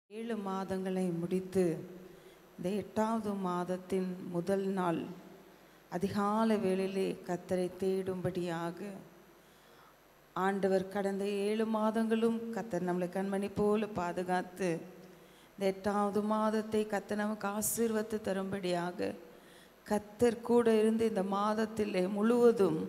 ஏழு மாதங்களை முடித்து இந்த எட்டாவது மாதத்தின் முதல் நாள் அதிகாலை வேளையிலே கத்தரை தேடும்படியாக ஆண்டவர் கடந்த ஏழு மாதங்களும் கத்தர் நம்மளை கண்மணி போல பாதுகாத்து இந்த எட்டாவது மாதத்தை கத்தர் நமக்கு ஆசீர்வத்து தரும்படியாக கத்தர் கூட இருந்து இந்த மாதத்திலே முழுவதும்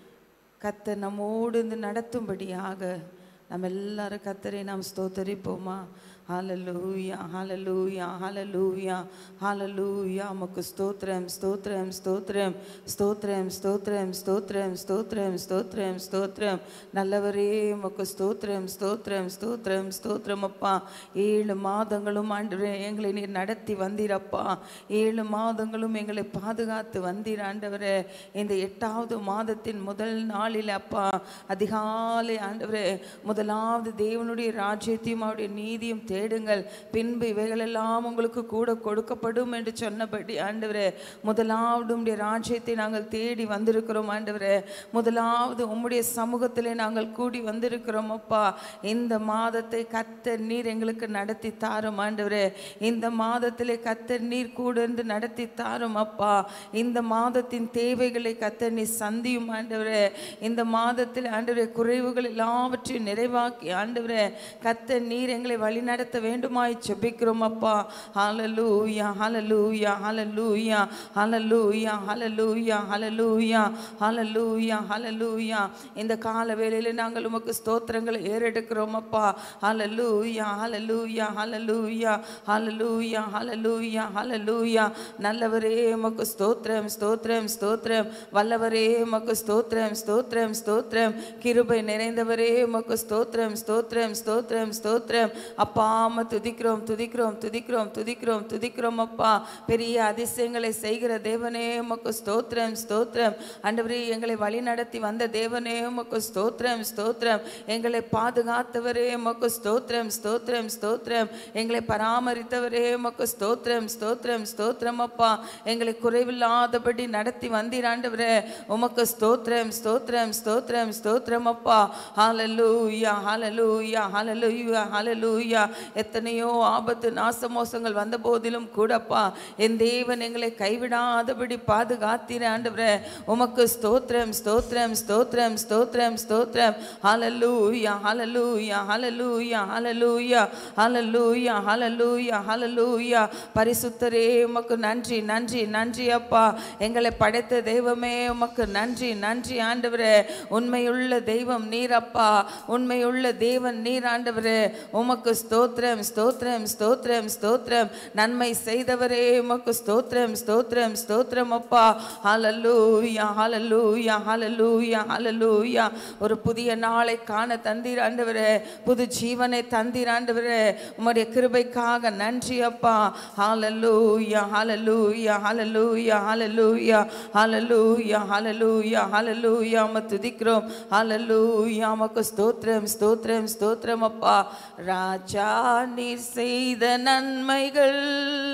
கத்தர் நம்மோடு இருந்து நடத்தும்படியாக நம்ம எல்லாரும் கத்தரை நாம் ஸ்தோத்தரிப்போமா ஹalleluya ஹalleluya ஹalleluya ஹalleluya உமக்கு ஸ்தோத்திரம் ஸ்தோத்திரம் ஸ்தோத்திரம் ஸ்தோத்திரம் ஸ்தோத்திரம் ஸ்தோத்திரம் ஸ்தோத்திரம் ஸ்தோத்திரம் ஸ்தோத்திரம் நல்லவரே உமக்கு ஸ்தோத்திரம் ஸ்தோத்திரம் ஸ்தோத்திரம் ஸ்தோத்திரம் அப்பா ஏழு மாதங்களும் ஆண்டவரே எங்களை நீர் நடத்தி வந்தீரப்பா ஏழு மாதங்களும் எங்களை பாதுகாத்து வந்தீர் ஆண்டவரே இந்த எட்டாவது மாதத்தின் முதல் நாளில் அப்பா அதிகாலை ஆண்டவரே முதலாவது தேவனுடைய ராஜ்யத்தையும் அவருடைய நீதியும் தேடுங்கள் பின்பு இவைகளெல்லாம் உங்களுக்கு கூட கொடுக்கப்படும் என்று சொன்னபடி ஆண்டவரே முதலாவது உம்முடைய ராஜ்யத்தை நாங்கள் தேடி வந்திருக்கிறோம் ஆண்டவரே முதலாவது உம்முடைய சமூகத்திலே நாங்கள் கூடி வந்திருக்கிறோம் அப்பா இந்த மாதத்தை கத்தர் நீர் எங்களுக்கு நடத்தி தாரும் ஆண்டவரே இந்த மாதத்திலே கத்தர் நீர் கூட இருந்து நடத்தி தாரும் அப்பா இந்த மாதத்தின் தேவைகளை கத்தர் நீர் சந்தியும் ஆண்டவரே இந்த மாதத்தில் ஆண்டவரே குறைவுகள் எல்லாவற்றையும் நிறைவாக்கி ஆண்டவரே கத்தர் நீர் எங்களை வழிநடத்த வேண்டுமாய் செபிக்கிறோம் அப்பா ஹalleluya ஹalleluya ஹalleluya ஹalleluya ஹalleluya ஹalleluya ஹalleluya ஹalleluya இந்த கால வேளையில நாங்கள் உமக்கு ஸ்தோத்திரங்களை ஏறெடுக்கிறோம் அப்பா ஹalleluya ஹalleluya ஹalleluya ஹalleluya ஹalleluya ஹalleluya நல்லவரே உமக்கு ஸ்தோத்திரம் ஸ்தோத்திரம் ஸ்தோத்திரம் வல்லவரே உமக்கு ஸ்தோத்திரம் ஸ்தோத்திரம் ஸ்தோத்திரம் கிருபை நிறைந்தவரே உமக்கு ஸ்தோத்திரம் ஸ்தோத்திரம் ஸ்தோத்திரம் ஸ்தோத்திரம் அப்பா அம்மா துதிக்கிறோம் துதிக்கிறோம் துதிக்கிறோம் துதிக்கிறோம் துதிக்கிறோம் அப்பா பெரிய அதிசயங்களை செய்கிற தேவனே உமக்கு ஸ்தோத்திரம் ஸ்தோத்திரம் ஆண்டவரே எங்களை வழி நடத்தி வந்த தேவனே உமக்கு ஸ்தோத்திரம் ஸ்தோத்திரம் எங்களை பாதுகாத்தவரே உமக்கு ஸ்தோத்திரம் ஸ்தோத்திரம் ஸ்தோத்திரம் எங்களை பராமரித்தவரே உமக்கு ஸ்தோத்திரம் ஸ்தோத்திரம் ஸ்தோத்திரம் அப்பா எங்களை குறைவில்லாதபடி நடத்தி வந்தீராண்டவரே உமக்கு ஸ்தோத்திரம் ஸ்தோத்திரம் ஸ்தோத்திரம் ஸ்தோத்திரம் அப்பா ஹalleluya ஹalleluya ஹalleluya ஹalleluya எத்தனையோ ஆபத்து நாசமோசங்கள் வந்த போதிலும் கூடப்பா என் தேவன் எங்களை கைவிடாதபடி பாதுகாத்தீர ஆண்டவரே உமக்கு ஸ்தோத்திரம் ஸ்தோத்திரம் ஸ்தோத்திரம் ஸ்தோத்திரம் ஸ்தோத்திரம் ஹalleluya ஹalleluya ஹalleluya ஹalleluya ஹalleluya ஹalleluya ஹalleluya பரிசுத்தரே உமக்கு நன்றி நன்றி நன்றி அப்பா எங்களை படைத்த தெய்வமே உமக்கு நன்றி நன்றி ஆண்டவரே உண்மையுள்ள தெய்வம் நீரப்பா உண்மையுள்ள தேவன் நீர் ஆண்டவரே உமக்கு ஸ்தோத்திரம் ஸ்தோத்திரம் ஸ்தோத்திரம் ஸ்தோத்திரம் நன்மை செய்தவரே உமக்கு ஸ்தோத்திரம் ஸ்தோத்திரம் ஸ்தோத்திரம் அப்பா ஹalleluya ஹalleluya ஹalleluya ஹalleluya ஒரு புதிய நாளை காண தந்தீர் ஆண்டவரே புது ஜீவனை தந்தீர் ஆண்டவரே உம்முடைய கிருபைக்காக நன்றி அப்பா ஹalleluya ஹalleluya ஹalleluya ஹalleluya ஹalleluya ஹalleluya ஹalleluya உம்மை துதிக்கிறோம் ஹalleluya உமக்கு ஸ்தோத்திரம் ஸ்தோத்திரம் ஸ்தோத்திரம் அப்பா ராஜா நீர் செய்த நன்மைகள்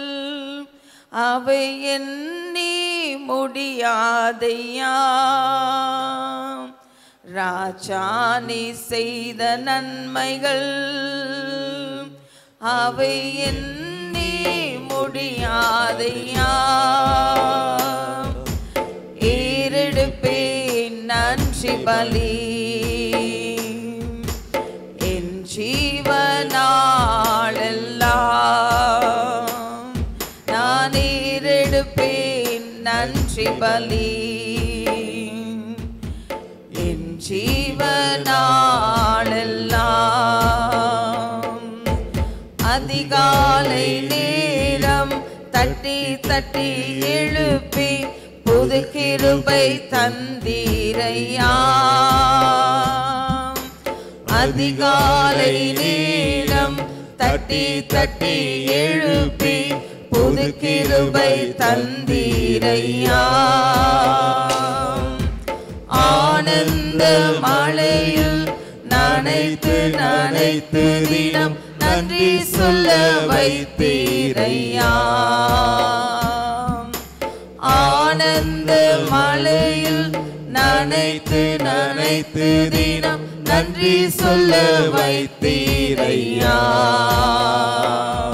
அவை எண்ணி முடியாதையா ராஜா நீ செய்த நன்மைகள் அவை எண்ணி முடியாதையா ஏறெடுப்பேன் நன்றி பலி என் ஜீவனாளெல்லாம் நான் ஏறெடுப்பேன் நன்றி பலி என் ஜீவனாளெல்லாம் அதிகாலை நேரம் தட்டி தட்டி எழுப்பி புது கிருபை தந்தீரையா அதிகாலை நேரம் தட்டி தட்டி எழுப்பி புது கிருபை தந்தீரையா ஆனந்த மழையில் நனைத்து நனைத்து தினம் நன்றி சொல்ல வைத்தீரையா ஆனந்த மழையில் நனைத்து நனைத்து தினம் நன்றி சொல்ல வைத்தீரையா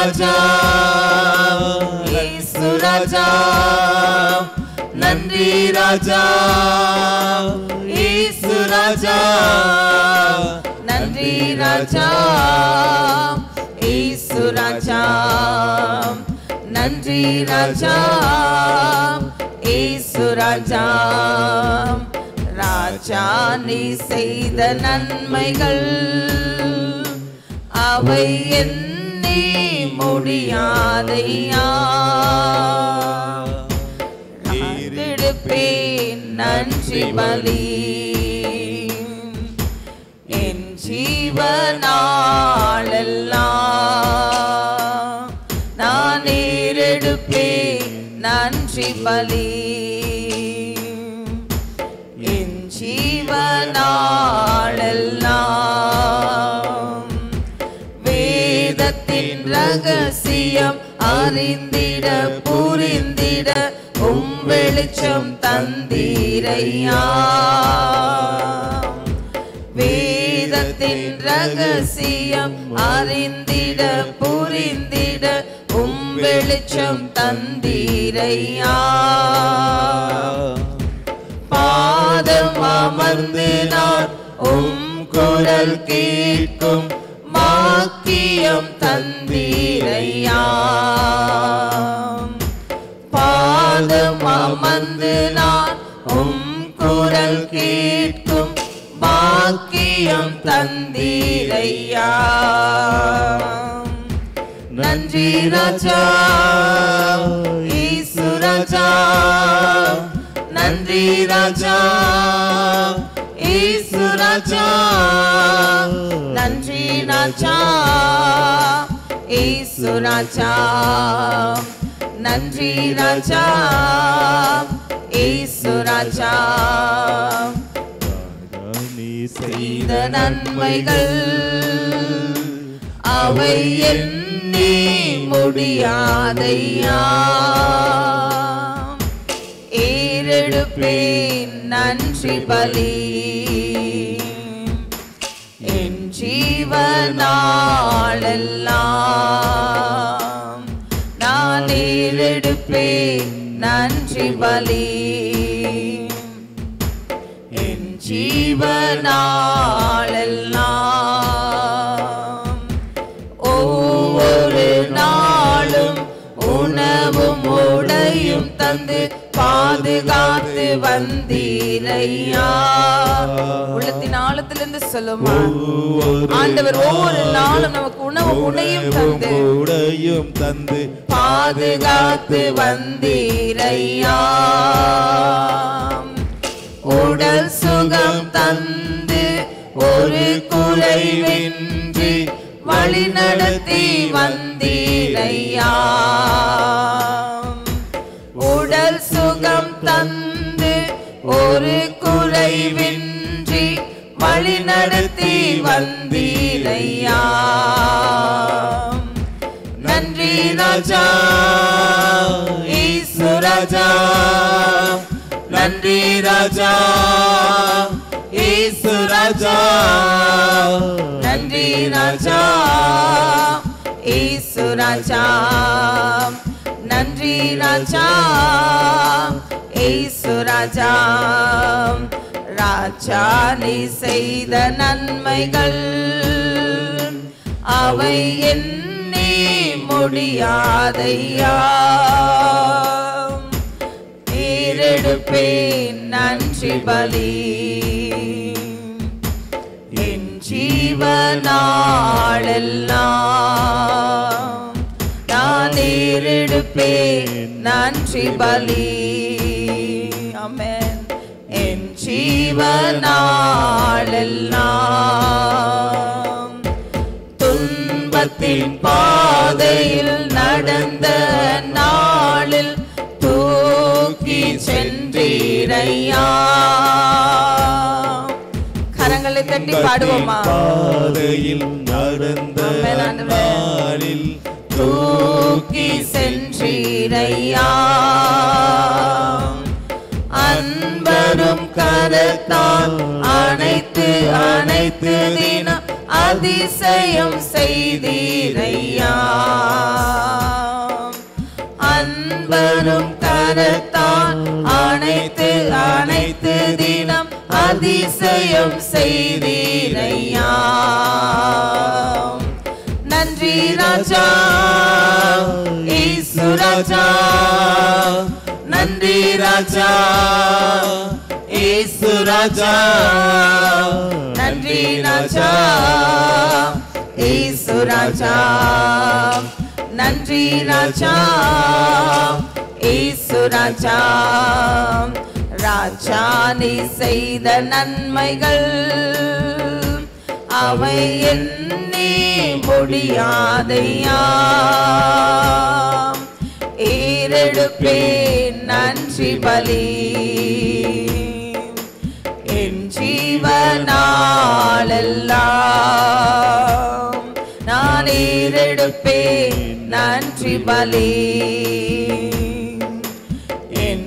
ராஜா இயேசு ராஜா நன்றி ராஜா இயேசு ராஜா நன்றி ராஜா இயேசு ராஜா நன்றி ராஜா இயேசு ராஜா ராஜா நீ செய்த நன்மைகள் அவை எண்ணி முடியாதையா எடுப்பேன் நன்றி பலி என் ஜீவனாளெல்லாம் நான் ஏறெடுப்பேன் நன்றி பலி என் ஜீவனாளெல்லாம் வேதத்தின் ரகசியம் அறிந்திட புரிந்திட உம் வெளிச்சம் தந்தீரையா வேதத்தின் ரகசியம் அறிந்திட புரிந்திட உம் வெளிச்சம் தந்தீரையா பாதம் அமர்ந்து நான் உம் குரல் கேட்கும் மாக்கியம் தந்தீரையா பாதம் அமர்ந்து நான் உம் குரல் கேட்கும் பாக்கியம் தந்தீரையா நன்றி ராஜா ஈசு ராஜா நன்றி ராஜா ஈசு ராஜா நன்றி ராஜா ஈசு ராஜா நன்றி ராஜா ஈசு ராஜா நீ செய்த நன்மைகள் அவை எண்ணி முடியாதையா ஏறெடுப்பேன் நன்றி பலி என் ஜீவனாளெல்லாம் நான் ஏறெடுப்பேன் நன்றி பலி என் ஜீவனாளெல்லாம் ஒவ்வொரு நாளும் உணவும் உடையும் தந்து பாதுகாத்து வந்தீரையா உள்ளத்தின் ஆழத்திலிருந்து சொல்லுமா ஆண்டவர் ஒவ்வொரு நாளும் நமக்கு உணவு உடையும் தந்து உடையும் தந்து பாதுகாத்து வந்தீரையா உடல் சுகம் தந்து ஒரு குறைவின்றி வழி நடத்தி வந்தீரையா உடல் சுகம் தந்து ஒரு குறைவின்றி வழி நடத்தி வந்தீரையா நன்றி ராஜா ஈசு ராஜா நன்றி ராஜா ஈசு ராஜா நன்றி ராஜா ஈசு ராஜா நன்றி ராஜா ஈசு ராஜா ராஜா நீ செய்த நன்மைகள் அவை எண்ணி முடியாதையா ஏறெடுப்பேன் நன்றி பலி என் ஜீவனாளெல்லாம் நான் ஏறெடுப்பேன் நன்றி பலி அமேன் என் ஜீவனாளெல்லாம் துன்பத்தின் பாதையில் நடந்த நாளில் தூக்கி சென்றீரையா கரங்களை தட்டி பாடுவோமா பாதையில் நடந்த ஆமென், ஆண்டவரே. நாளில் தூக்கி சென்றீரையா அன்பரும் கரத்தால் அனைத்து அனைத்து தினம் அதிசயம் செய்தீரையா அன்பரும் கரத்தான் அனைத்து அனைத்து தினம் அதிசயம் செய்தீரையா நன்றி ராஜா ஈசு ராஜா நன்றி ராஜா ஈசு ராஜா நன்றி ராஜா ஈசு ராஜா நன்றி ராஜா ஈசு ராஜா ராஜா நீ செய்த நன்மைகள் அவை எண்ணி முடியாதையா ஏறெடுப்பேன் நன்றி பலி என் ஜீவனாலெல்லாம் நான் ஏறெடுப்பேன் நன்றி பலி என்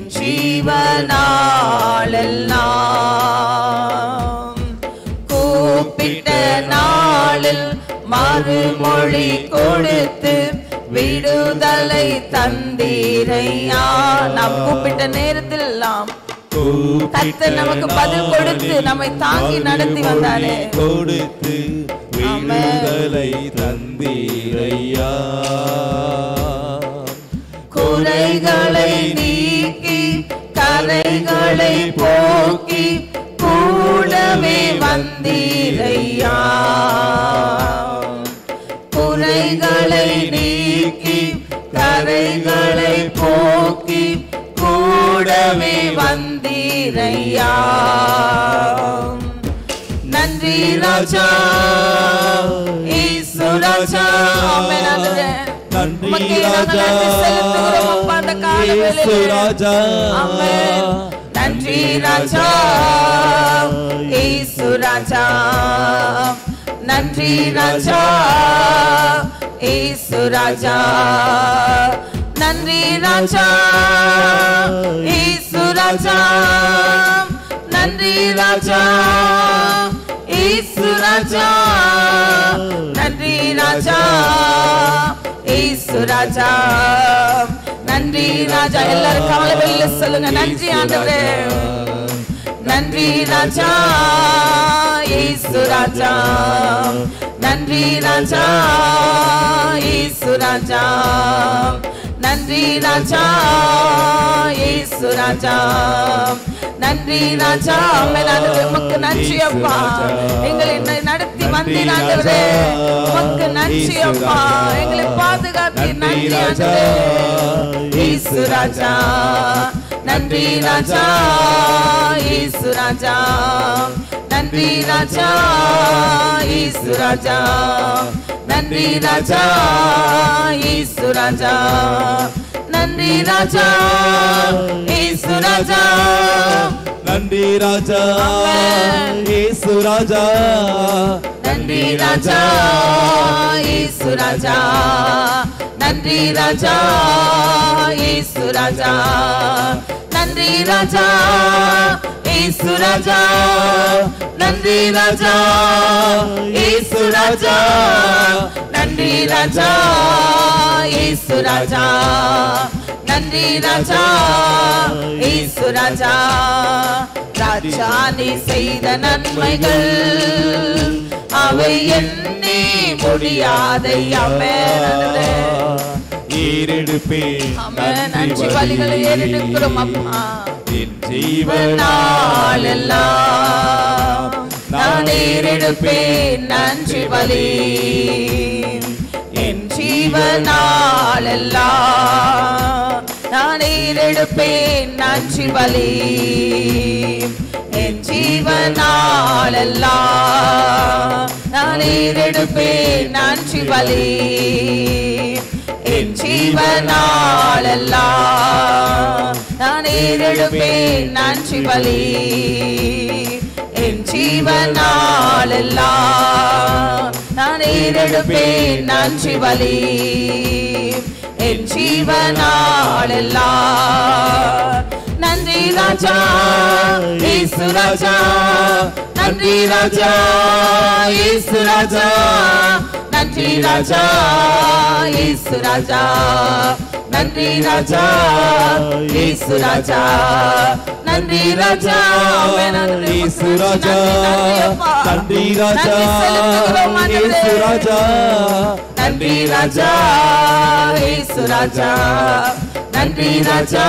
ஜீவனாலெல்லாம் கூப்பிட்ட நாளில் மறுமொழி கொடுத்து விடுதலை தந்தீரையா நாம் கூப்பிட்ட நேரத்தில் எல்லாம் கர்த்தர் நமக்கு பதில் கொடுத்து நம்மை தாங்கி நடத்தி வந்தாரே கொடுத்து ஆமென். விடுதலை தந்தீரையா குறைகளை நீக்கி கரைகளை போக்கி கூடவே வந்தீரையா குறைகளை நீக்கி கரைகளை போக்கி கூடவே வந்தீரையா நன்றி ராஜா ஈசு ராஜா ஆமென் ஆண்டவரே. நன்றி உமக்கே நாங்கள் ராஜா நன்றி செலுத்துகிறோம் அப்பா அந்த கால இயேசு வேளையிலே. ராஜா ஆமென். நன்றி ராஜா ஈசு ராஜா நன்றி ராஜா ஈசு ராஜா நன்றி ராஜா ஈசு ராஜா நன்றி ராஜா ஈசு ராஜா நன்றி ராஜா ஈசு ராஜா நன்றி ராஜா எல்லாரும் கவலை வெளியில சொல்லுங்க நன்றி ஆண்டவரே நன்றி ராஜா ஈசு ராஜா நன்றி ராஜா ஈசு ராஜா நன்றி ராஜா ஈசு ராஜா நன்றி ராஜா மேலானது உமக்கு நன்றி அப்பா எங்களை ந- நடத்தி வந்தீர் ஆண்டவரே உமக்கு நன்றி அப்பா எங்களை பாதுகாத்தி நன்றி ஆண்டவரே ஈசு ராஜா நன்றி ராஜா ஈசு ராஜா நன்றி ராஜா ஈசு ராஜா நன்றி ராஜா ஈசு ராஜா நன்றி ராஜா ஈசு ராஜா நன்றி ராஜா ஆமென். இயேசு ராஜா நன்றி ராஜா ஈசு ராஜா நன்றி ராஜா ஈசு ராஜா நன்றி ராஜா ஈசு ராஜா நன்றி ராஜா ஈசு ராஜா நன்றி ராஜா ஈசு ராஜா நன்றி ராஜா ஈசு ராஜா ராஜா நீ செய்த நன்மைகள் அவை எண்ணி முடியாதை அமேனே ஏறெடுப்பேன் ஆமென். நன்றி பலிகளை ஏறெடுக்கிறோம் அப்பா. என் ஜீவனாலெல்லாம் நாளெல்லாம் நான் ஏறெடுப்பேன் நன்றி பலி என் ஜீவனாலெல்லாம் நான் ஏறெடுப்பேன் நன்றி பலி என் ஜீவனாலெல்லாம் நான் ஏறெடுப்பேன் நன்றி பலி என் ஜீவனாலெல்லாம் நான் ஏறெடுப்பேன் நன்றி பலி என் ஜீவனாலெல்லாம் நான் ஏறெடுப்பேன் நன்றி பலி என் ஜீவனாலெல்லாம் நன்றி ராஜா ஈசு ராஜா நன்றி ராஜா இயேசு ராஜா நன்றி ராஜா இயேசு ராஜா நன்றி ராஜா இயேசு ராஜா நன்றி ராஜா இயேசு ராஜா நன்றி ராஜா இயேசு ராஜா நன்றி ராஜா இயேசு ராஜா நன்றி ராஜா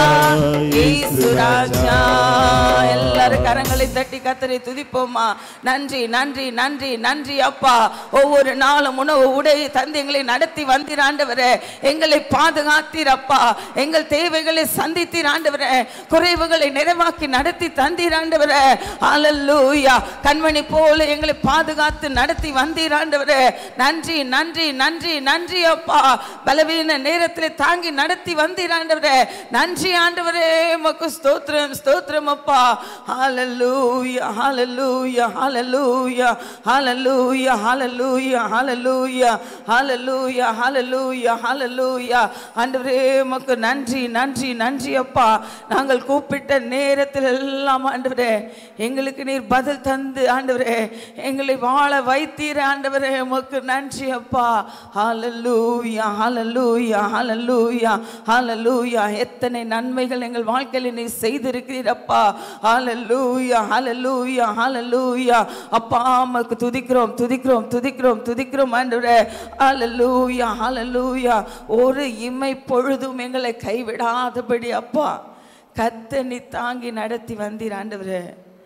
இயேசு ராஜா எல்லாரும் கரங்களை தட்டி கத்தரை துதிப்போமா நன்றி நன்றி நன்றி நன்றி அப்பா ஒவ்வொரு நாளும் உணவு உடை தந்து எங்களை நடத்தி வந்தீர் ஆண்டவரே எங்களை பாதுகாத்தீர் அப்பா எங்கள் தேவைகளை சந்தித்தீர் ஆண்டவரே குறைவுகளை நிறைவாக்கி நடத்தி தந்தீர் ஆண்டவரே அல்லூயா கண்மணி போல எங்களை பாதுகாத்து நடத்தி வந்தீர் ஆண்டவரே நன்றி நன்றி நன்றி நன்றி அப்பா பலவீன நேரத்தில் தாங்கி நடத்தி வந்தீர் ஆண்டவரே நன்றி ஆண்டவரே உமக்கு ஸ்தோத்திரம் ஸ்தோத்திரம் அப்பா ஹalleluya ஹalleluya ஹalleluya ஹalleluya ஹalleluya ஹalleluya ஹalleluya ஹalleluya ஹalleluya ஆண்டவரே உமக்கு நன்றி நன்றி நன்றி அப்பா நாங்கள் கூப்பிட்ட நேரத்தில் எல்லாம் ஆண்டவரே எங்களுக்கு நீர் பதில் தந்து ஆண்டவரே எங்களை வாழ வைத்தீர் ஆண்டவரே உமக்கு நன்றி அப்பா ஹalleluya ஹalleluya ஹalleluya ஹalleluya எத்தனை நன்மைகள் எங்கள் வாழ்க்கையில் நீர் செய்திருக்கிறீர் அப்பா ஹalleluya ஹalleluya ஹalleluya அப்பா உமக்கு துதிக்கிறோம் துதிக்கிறோம் துதிக்கிறோம் துதிக்கிறோம் ஆண்டவரே ஹalleluya ஹalleluya ஒரு இமை பொழுதும் எங்களை கைவிடாதபடி அப்பா கத்த நீ தாங்கி நடத்தி வந்தீர் ஆண்டவரே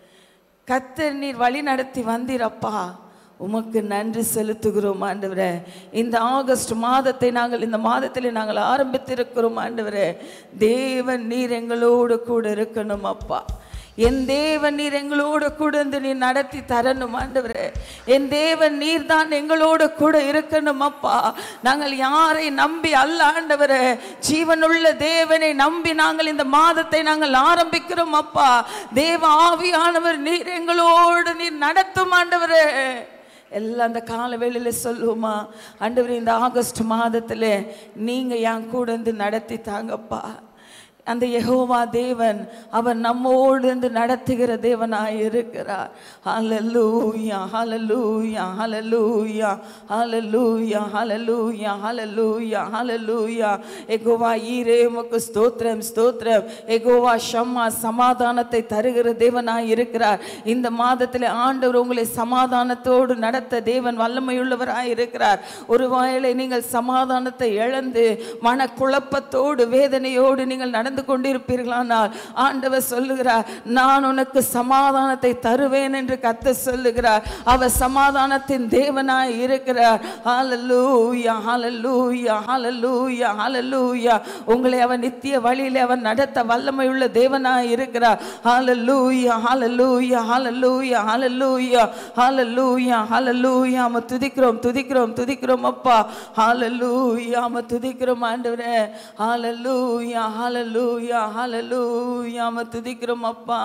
கத்தர் நீர் வழி நடத்தி வந்தீரப்பா உமக்கு நன்றி செலுத்துகிறோம் ஆண்டவரே இந்த ஆகஸ்ட் மாதத்தை நாங்கள் இந்த மாதத்தில் நாங்கள் ஆரம்பித்திருக்கிறோம் ஆண்டவரே தேவன் நீர் எங்களோடு கூட இருக்கணும் அப்பா என் தேவன் நீர் எங்களோடு கூட இருந்து நீர் நடத்தி தரணும் ஆண்டவரே என் தேவன் நீர் தான் எங்களோடு கூட இருக்கணும் அப்பா நாங்கள் யாரை நம்பி அல்ல ஆண்டவரே ஜீவனுள்ள தேவனை நம்பி நாங்கள் இந்த மாதத்தை நாங்கள் ஆரம்பிக்கிறோம் அப்பா தேவ ஆவியானவர் நீர் எங்களோடு நீர் நடத்தும் ஆண்டவரே எல்லாம் அந்த கால வேளையில சொல்லுவோமா ஆண்டவரே இந்த ஆகஸ்ட் மாதத்துல நீங்க என் கூட இருந்து நடத்தி தாங்கப்பா அந்த யெகோவா தேவன் அவர் நம்மோடு இருந்து நடத்துகிற தேவனாய் இருக்கிறார் ஹalleluya ஹalleluya ஹalleluya ஹalleluya ஹalleluya ஹalleluya ஹalleluya யெகோவா ஈரே உமக்கு ஸ்தோத்திரம் ஸ்தோத்திரம் யெகோவா ஷம்மா சமாதானத்தை தருகிற தேவனாய் இருக்கிறார் இந்த மாதத்தில் ஆண்டவர் உங்களை சமாதானத்தோடு நடத்த தேவன் வல்லமையுள்ளவராய் இருக்கிறார் ஒருவேளை நீங்கள் சமாதானத்தை இழந்து மனக்குழப்பத்தோடு வேதனையோடு நீங்கள் நடந்து கொண்டிருப்பீர்களானால் ஆண்டவர் சொல்லுகிறார் நான் உனக்கு சமாதானத்தை தருவேன் என்று கத்த சொல்லுகிறார் அவர் சமாதானத்தின் தேவனாய் இருக்கிறார் ஹalleluya ஹalleluya ஹalleluya ஹalleluya உங்களை அவர் நித்திய வழியிலே அவர் நடத்த வல்லமையுள்ள தேவனாய் இருக்கிறார் ஹalleluya ஹalleluya ஹalleluya ஹalleluya ஹalleluya ஹalleluya அம துதிக்கிறோம் துதிக்கிறோம் துதிக்கிறோம் அப்பா ஹalleluya அம துதிக்கிறோம் ஆண்டவரே ஹalleluya ஹalleluya ஹalleluya அம துதிக்கிறோம் அப்பா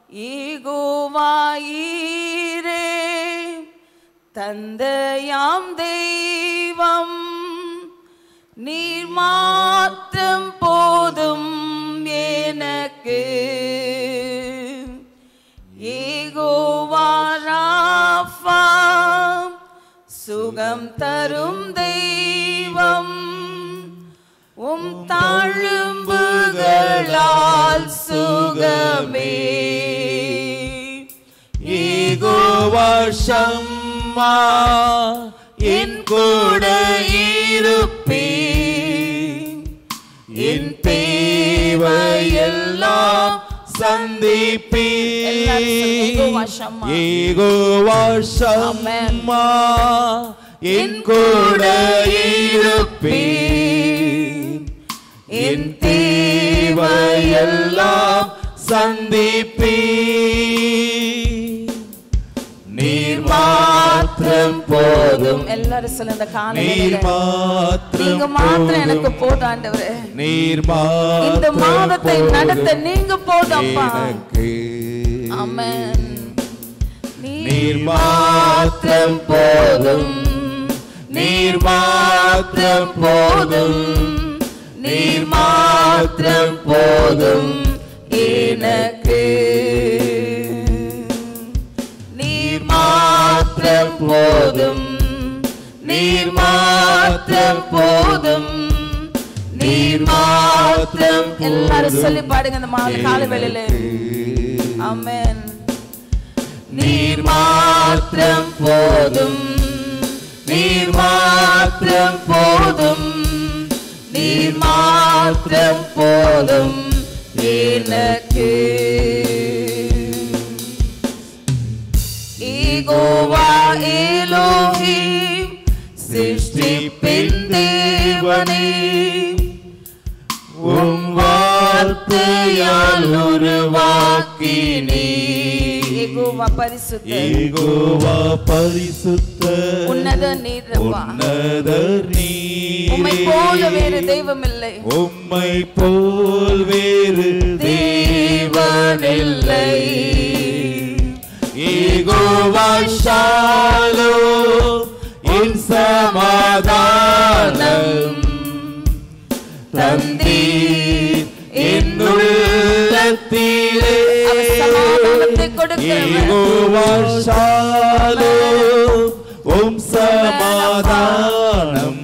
ஈகோவாயிரே தந்தையாம் தெய்வம் நீர் மாற்றம் போதும் எனக்கு ஏகோவாராஃபா சுகம் தரும் தெய்வம் உம் தாழும்புகளால் சுகமே ஈகோவா ஷம்மா என் கூட இருப்பேன் என் தேவையெல்லாம் சந்திப்பேன் யெகோவா ஷம்மா. யெகோவா ஷம்மா என் கூட இருப்பேன் என் தேவையெல்லாம் சந்திப்பேன் நீர் மாத்திரம் போதும் எல்லாரும் சொல்ல இந்த நீர் காலையில மாத்திரம் நீங்க மாத்திரம் எனக்கு போதும். போதும் ஆண்டவரே நீர் இந்த மாத்திரம் மாதத்தை போதும். நடத்த நீங்க போதும்ப்பா எனக்கு ஆமென் நீர் மாத்திரம் போதும் நீர் மாத்திரம் போதும் நீர் மாத்திரம் போதும் எனக்கு போதும் நீர் மாத்திரம் போதும் நீர் மாத்திரம் எல்லாரும் சொல்லி பாடுங்க இந்த மாலை கால வேளையில ஆமென் நீர் மாத்திரம் போதும் நீர் மாத்திரம் போதும் நீர் மாத்திரம் போதும் எனக்கு ஈகோவா ஏலோஹிம் சிருஷ்டிப்பின் தேவனே உம் வார்த்தையால் உருவாக்கினே யெகோவா பரிசுத்த ஏகோவா பரிசுத்த உன்னத நீரப்பா உன்னத உம்மை நீரே போல வேறு தெய்வம் இல்லை உம்மை போல் வேறு தேவனில்லை ஏகோவா ஷாலோ என் சமாதானம் தந்தீர் என் உள்ளத்திலே அவர் சமாதானத்தை கொடுக்கிறவர் ஏகோவா ஷாலோ உம் சமாதானம்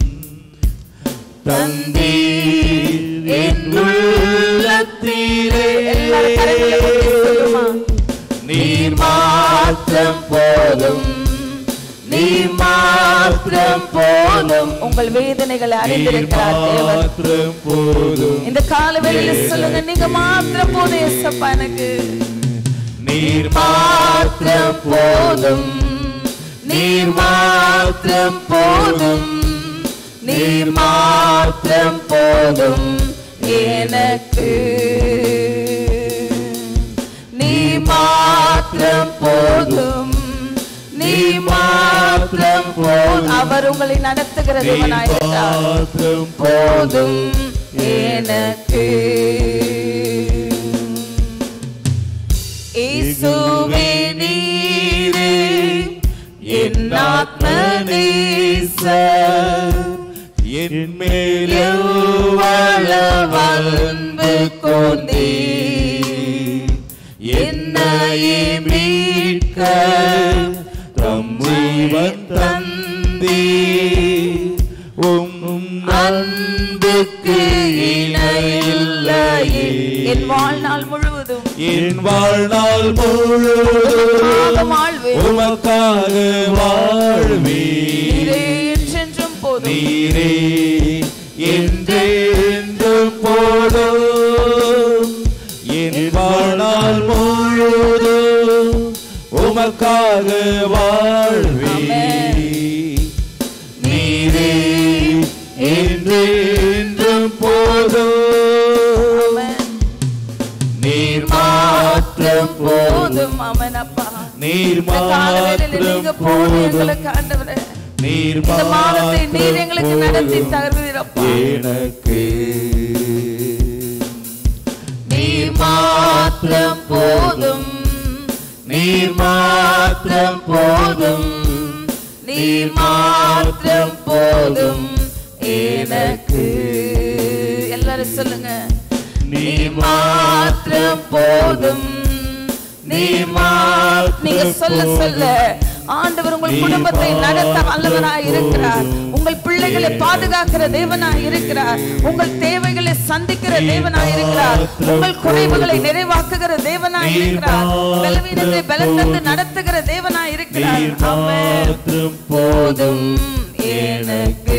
தந்தீர் என் உள்ளத்திலே எல்லாரும் கரங்களை உயர்த்தி சொல்லுமா நீர் மாத்திரம் போதும் நீர் மாத்திரம் போதும் உங்கள் வேதனைகளை நீர் அறிந்திருக்கிறார் தேவன் மாத்திரம் போதும் இந்த காலவெளியில சொல்லுங்க நீங்க மாத்திரம் போதும் ஏசப்பா எனக்கு நீர் மாத்திரம் போதும் நீர் மாத்திரம் போதும் நீர் மாத்திரம் போதும் எனக்கு நீ மாத்திரம் போதும் நீ மாத்திரம் போதும் அவர் உங்களை நடத்துகிற நீ தேவனாயிருக்கிறார் மாத்திரம் போதும் எனக்கு இயேசுவே நீரே என் ஆத்ம நேசர் என் மேல் எவ்வளவு அன்பு கொண்டே என்னையே மீட்க தம் ஜீவன் தந்தே உம் அன்புக்கு இணையில்லையே என் வாழ்நாள் முழுவதும் என் வாழ்நாள் முழுவதும் வாழ்வேன் உமக்காக வாழ்வே நீரே என்றென்றும் போதும் நீரே என்றென்றும் போதும் என் வாழ்நாள் முழுவதும் உமக்காக வாழ்வே நீரே என்றென்றும் போதும் ஆமென். நீர் மாத்திரம் போதும் போதும் அவன் அப்பா நீர் இந்த காலவேளையில நீங்க மாத்திரம் போதும் போதும் எங்களுக்கு ஆண்டவரே நீர் இந்த மாதத்தை நீர் எங்களுக்கு நடத்தி மாத்திரம் தருவீரப்பா எனக்கு நீர் மாத்திரம் போதும் நீர் மாத்திரம் போதும் நீர் மாத்திரம் போதும் எனக்கு எல்லாரும் சொல்லுங்க நீர் மாத்திரம் போதும் நீர் நீங்க மாத்திரம் சொல்ல சொல்ல போதும் ஆண்டவர் உங்கள் நீ குடும்பத்தை நடத்த வல்லவராய் இருக்கிறார் போதும். உங்கள் பிள்ளைகளை பாதுகாக்கிற தேவனாய் இருக்கிறார் உங்கள் தேவைகளை சந்திக்கிற நீ தேவனாய் இருக்கிறார் மாத்திரம் உங்கள் குறைவுகளை போதும். நிறைவாக்குகிற தேவனாய் நீ இருக்கிறார் மாத்திரம் பலவீனத்தை பலன் தந்து போதும். நடத்துகிற தேவனாய் இருக்கிறார் நீர் ஆமென். மாத்திரம் போதும் எனக்கு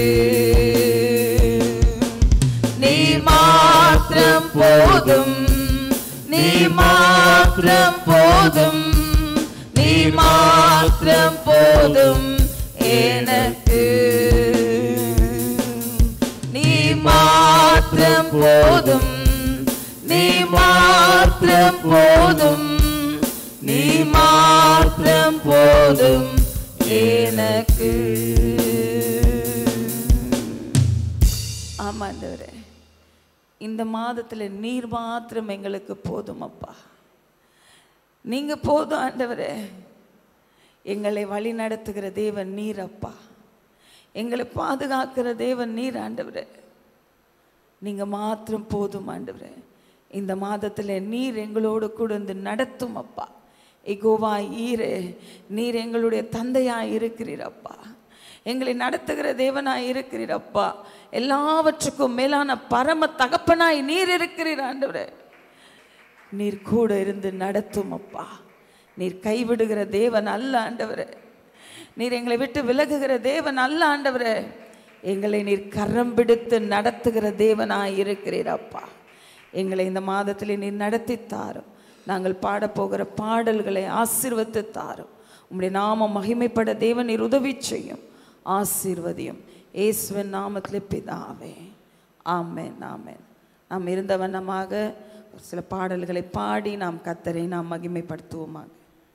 நீ மாத்திரம் போதும் நீ மாத்திரம் போதும் நீ மாத்திரம் போதும் எனக்கு நீ மாத்திரம் போதும் நீ மாத்திரம் போதும் நீ மாத்திரம் போதும் எனக்கு ஆமா ஆண்டவரே இந்த மாதத்துல நீர் மாத்திரம் எங்களுக்கு போதும் அப்பா நீங்க போதும் ஆண்டவரே எங்களை வழி நடத்துகிற தேவன் நீர் அப்பா எங்களை பாதுகாக்கிற தேவன் நீர் ஆண்டவரே நீங்க மாத்திரம் போதும் ஆண்டவரே இந்த மாதத்துல நீர் எங்களோடு கூட இருந்து நடத்தும் அப்பா எகோவா ஈரே நீர் எங்களுடைய தந்தையாய் இருக்கிறீரப்பா எங்களை நடத்துகிற தேவனாய் இருக்கிறீரப்பா எல்லாவற்றுக்கும் மேலான பரம தகப்பனாய் நீர் இருக்கிறீர் ஆண்டவரே நீர் கூட இருந்து நடத்தும் அப்பா நீர் கைவிடுகிற தேவன் அல்ல ஆண்டவரே நீர் எங்களை விட்டு விலகுகிற தேவன் அல்ல ஆண்டவரே எங்களை நீர் கரம் பிடித்து நடத்துகிற தேவனாய் இருக்கிறீர் அப்பா எங்களை இந்த மாதத்திலே நீர் நடத்தி தாரும் நாங்கள் பாடப்போகிற பாடல்களை ஆசீர்வத்து தாரும் உம்முடைய நாமம் மகிமைப்பட தேவன் நீர் உதவி செய்யும் ஆசீர்வதியும் இயேசுவின் நாமத்திலே பிதாவே ஆமென் ஆமென் நாம் இருந்த வண்ணமாக ஒரு சில பாடல்களை பாடி நாம் கத்தரை நாம் மகிமைப்படுத்துவோமாக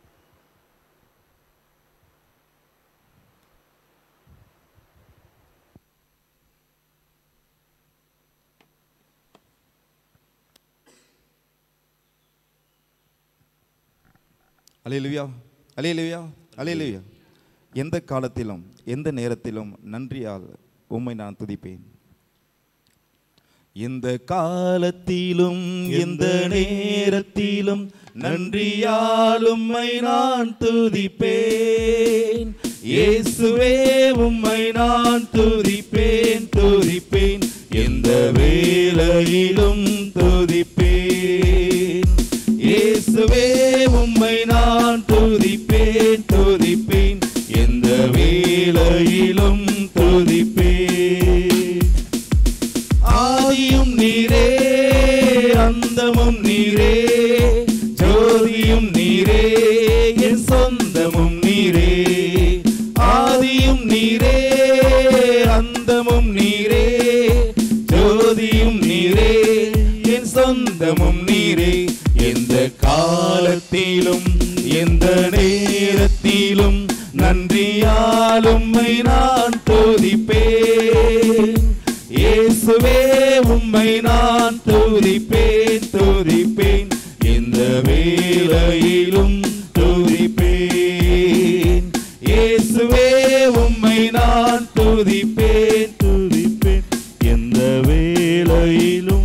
அலையிலுவியா அலையிலுவியா அலையிலுவியா எந்த காலத்திலும் எந்த நேரத்திலும் நன்றியால் உம்மை நான் துதிப்பேன் எந்த காலத்திலும் எந்த நேரத்திலும் நன்றியால் உம்மை நான் துதிப்பேன் இயேசுவே உம்மை நான் துதிப்பேன் துதிப்பேன் எந்த வேளையிலும் துதிப்பேன் இயேசுவே உம்மை நான் துதிப்பேன் துதிப்பேன் எந்த வேளையிலும் துதிப்பேன் ஆதியும் நீரே அந்தமும் நீரே ஜோதியும் நீரே என் சொந்தமும் நீரே ஆதியும் நீரே அந்தமும் நீரே ஜோதியும் நீரே என் சொந்தமும் நீரே எந்த காலத்திலும் எந்த நேரத்திலும் நன்றியால் உம்மை நான் துதிப்பேன் இயேசுவே உம்மை நான் துதிப்பேன் துதிப்பேன் இந்த வேளையிலும் துதிப்பேன் இயேசுவே உம்மை நான் துதிப்பேன் துதிப்பேன் எந்த வேளையிலும்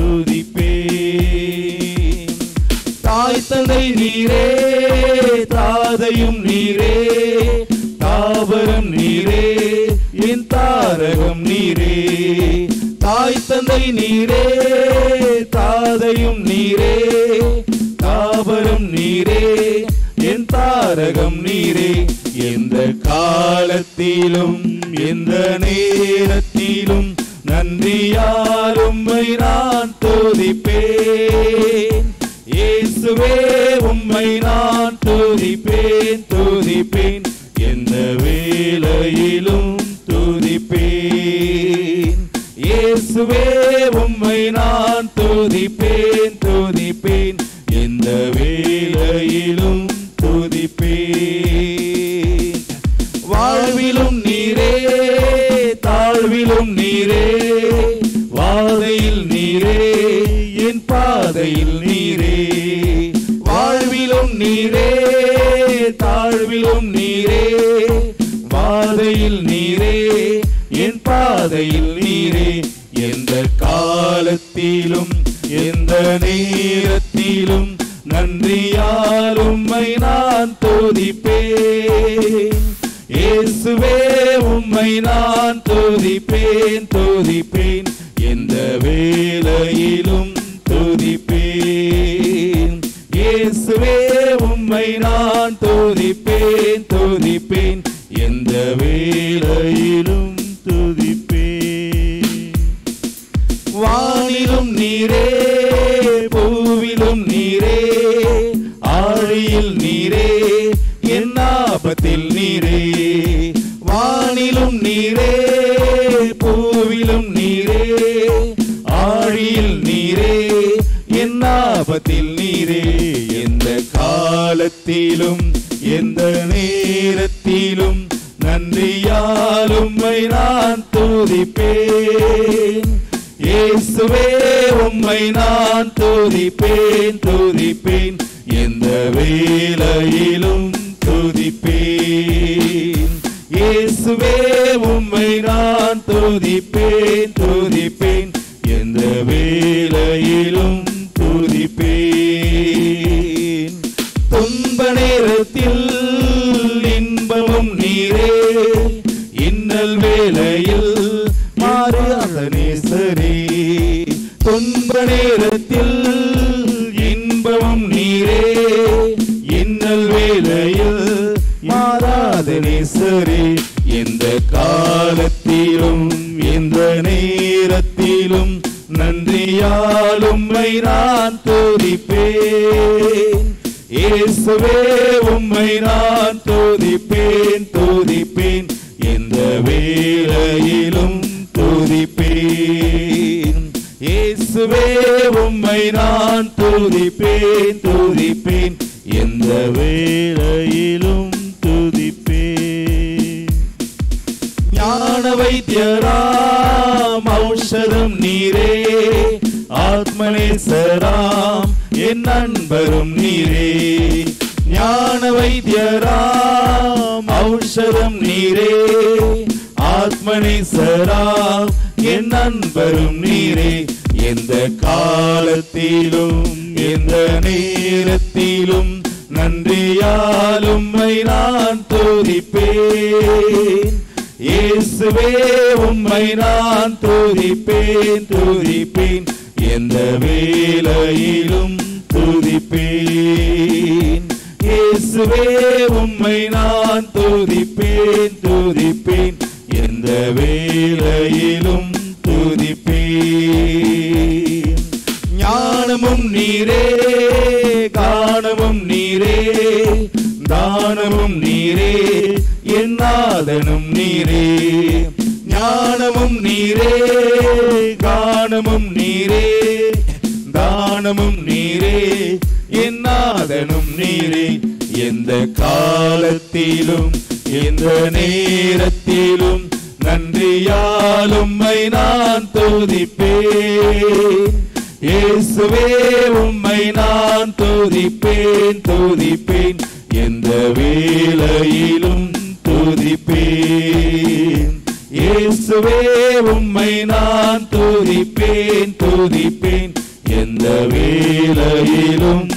துதிப்பேன் தாய் தந்தை நீரே தாதையும் நீரே தாவரம் நீரே என் தாரகம் நீரே தாய் தந்தை நீரே தாதையும் நீரே தாவரம் நீரே என் தாரகம் நீரே எந்த காலத்திலும் எந்த நேரத்திலும் நன்றியால் உம்மை நான் துதிப்பேன் இயேசுவே உம்மை நான் துதிப்பேன் துதிப்பேன் எந்த வேளையிலும் துதிப்பேன் இயேசுவே உம்மை நான் துதிப்பேன் துதிப்பேன் எந்த வேளையிலும் துதிப்பேன் வாழ்விலும் நீரே தாழ்விலும் நீரே வாதையில் நீரே என் பாதையில் நீரே வாழ்விலும் நீரே தாழ்விலும் நீரே வாதையில் நீரே என் பாதையில் நீரே எந்த காலத்திலும் எந்த நேரத்திலும் நன்றியால் உம்மை நான் துதிப்பேன் இயேசுவே உம்மை நான் துதிப்பேன் துதிப்பேன் எந்த வேளையிலும் துதிப்பேன் இயேசுவே உம்மை நான் துதிப்பேன் துதிப்பேன் எந்த வேளையிலும் துதிப்பேன் வானிலும் நீரே பூவிலும் நீரே ஆழியில் நீரே என் ஆபத்தில் நீரே வானிலும் நீரே பூவிலும் நீரே ஆழியில் நீரே என் ஆபத்தில் நீரே எந்த காலத்திலும் எந்த நேரத்திலும் நன்றியால் உம்மை நான் துதிப்பேன் இயேசுவே உம்மை நான் துதிப்பேன் துதிப்பேன் எந்த வேளையிலும் துதிப்பேன் இயேசுவே உம்மை நான் துதிப்பேன் துதிப்பேன் எந்த வேளையிலும் துதிப்பேன் துன்ப நேசரே எந்த காலத்திலும் எந்த நேரத்திலும் நன்றியால் உம்மை நான் துதிப்பேன் இயேசுவே உம்மை நான் துதிப்பேன் துதிப்பேன் எந்த வேளையிலும் துதிப்பேன் இயேசுவே உம்மை நான் துதிப்பேன் துதிப்பேன் எந்த வேளையிலும் துதிப்பேன் ஞான வைத்தியராம் ஔஷதம் நீரே ஆத்மனேசராம் என் நண்பரும் நீரே ஞான வைத்தியராம் ஔஷதம் நீரே ஆத்மனேசராம் என் நண்பரும் நீரே எந்த காலத்திலும் எந்த நேரத்திலும் நன்றியால் உம்மை நான் துதிப்பேன் இயேசுவே உம்மை நான் துதிப்பேன் துதிப்பேன் எந்த வேளையிலும் துதிப்பேன் இயேசுவே உம்மை நான் துதிப்பேன் துதிப்பேன் எந்த வேளையிலும் துதிப்பேன் ஞானமும் நீரே காணமும் நீரே தானமும் நீரே என் நாதனும் நீரே ஞானமும் நீரே காணமும் நீரே தானமும் நீரே என் நாதனும் நீரே எந்த காலத்திலும் எந்த நேரத்திலும் நன்றியால் உம்மை நான் துதிப்பேன் இயேசுவே உம்மை நான் துதிப்பேன் துதிப்பேன் எந்த வேளையிலும் துதிப்பேன் இயேசுவே உம்மை நான் துதிப்பேன் துதிப்பேன் எந்த வேளையிலும்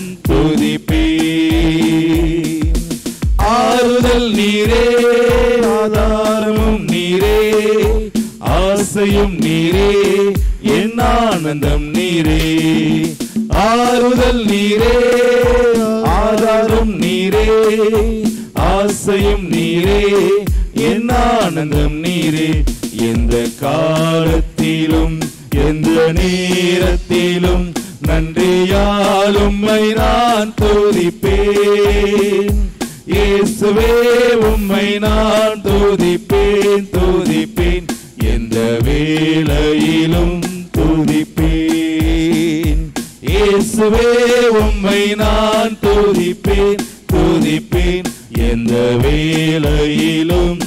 துதிப்பேன் ஆறுதல் நீரே ஆதாரமும் நீரே ஆசையும் நீரே என் ஆனந்தம் நீரே ஆறுதல் நீரே ஆதாரம் நீரே ஆசையும் நீரே என் ஆனந்தம் நீரே எந்த காலத்திலும் எந்த நேரத்திலும் நன்றியால் உம்மை நான் துதிப்பேன் இயேசுவே உம்மை நான் துதிப்பேன் துதிப்பேன் எந்த வேளையிலும் துதிப்பேன் இயேசுவே உம்மை நான் துதிப்பேன் துதிப்பேன் எந்த வேளையிலும்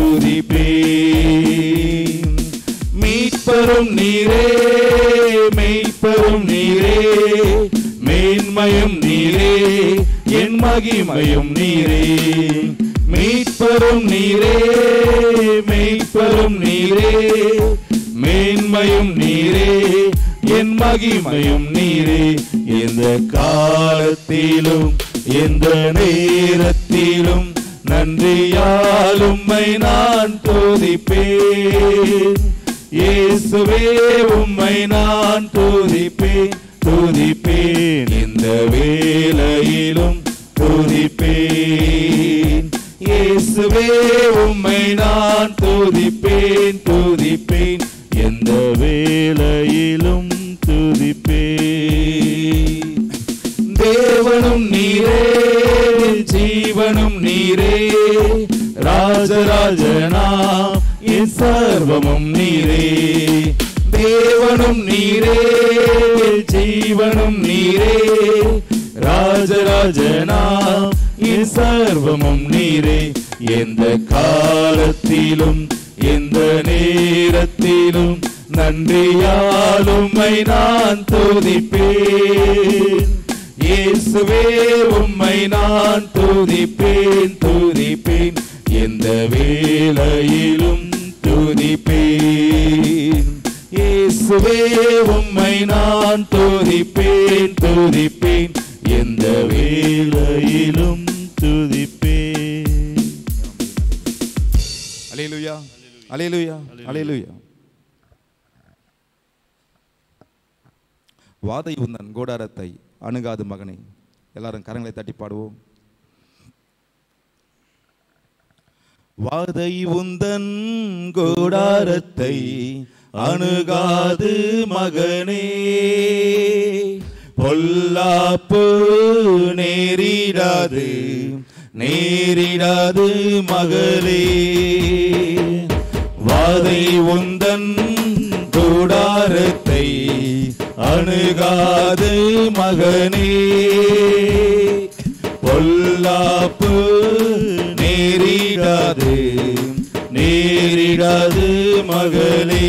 துதிப்பேன் மீட்பரும் நீரே மெய்ப்பரும் நீரே மேன்மையும் நீரே என் மகிமையும் நீரே மீட்பரும் நீரே மெய்ப்பரும் நீரே மேன்மையும் நீரே என் மகிமையும் நீரே எந்த காலத்திலும் எந்த நேரத்திலும் நன்றியால் உம்மை நான் துதிப்பேன் இயேசுவே உம்மை நான் துதிப்பேன் துதிப்பேன் இந்த வேளையிலும் துதிப்பேன் இயேசுவே உம்மை நான் துதிப்பேன் துதிப்பேன் எந்த வேளையிலும் துதிப்பேன் தேவனும் நீரே ஜீவனும் நீரே ராஜராஜனாம் என் சர்வமும் நீரே தேவனும் நீரே ஜீவனும் நீரே ராஜராஜனாம் என் சர்வமும் நீரே எந்த காலத்திலும் எந்த நேரத்திலும் நன்றியால் உம்மை நான் துதிப்பேன் இயேசுவே உம்மை நான் துதிப்பேன் துதிப்பேன் எந்த வேளையிலும் துதிப்பேன் இயேசுவே உம்மை நான் துதிப்பேன் துதிப்பேன் எந்த வேளையிலும் துதிப்பேன் அலையலுயா அலையலுயா அலையலுயா வாதை உந்தன் கோடாரத்தை அணுகாது மகனே எல்லாரும் கரங்களை தட்டி பாடுவோம் வாதை உந்தன் கூடாரத்தை அணுகாது மகனே பொல்லாப்பு நேரிடாது நேரிடாது மகளே வாதை உந்தன் கூடாரத்தை அணுகாது மகனே பொல்லாப்பு நேரிடாது நேரிடாது மகளே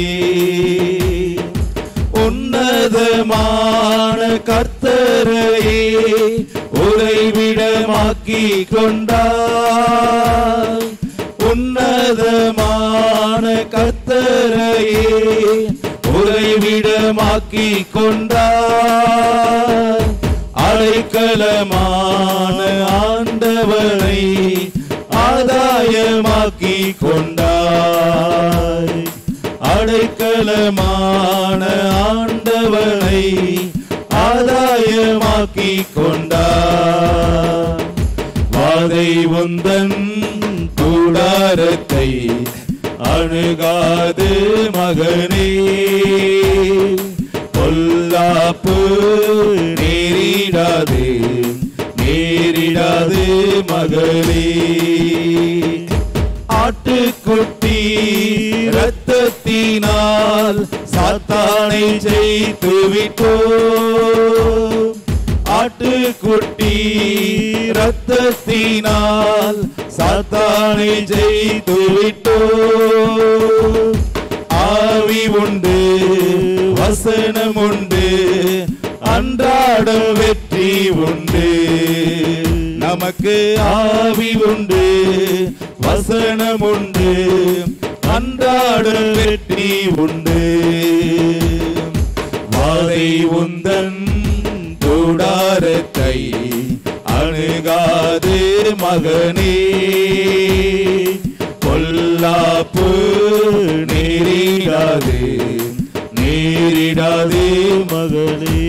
உன்னதமான கர்த்தரையே உறைவிடமாக்கி கொண்டாய் உன்னதமான கர்த்தரையே உறைவிடமாக்கி கொண்டாய் அடைக்கலமான ஆண்டவனை ஆதாயமாக்கி கொண்டாய் அடைக்கலமான ஆண்டவனை ஆதாயமாக்கி கொண்டார் வாதை உந்தன் கூடாரத்தை அணுகாது மகனே பொல்லாப்பு நேரிடாது நேரிடாது மகளே ஆட்டுக்குட்டி இரத்தத்தினால் சாத்தானை ஜெயித்து விட்டோ ஆட்டுக்குட்டி இரத்தத்தினால் சாத்தானை ஜெயித்து விட்டோ ஆவி உண்டு வசனம் உண்டு அன்றாடம் வெற்றி உண்டு நமக்கு ஆவி உண்டு வசனம் உண்டு அன்றாடம் வெற்றி உண்டு வாதை உந்தன் கூடாரத்தை அணுகாது மகனே பொல்லாப்பு நேரிடாது நேரிடாது மகளே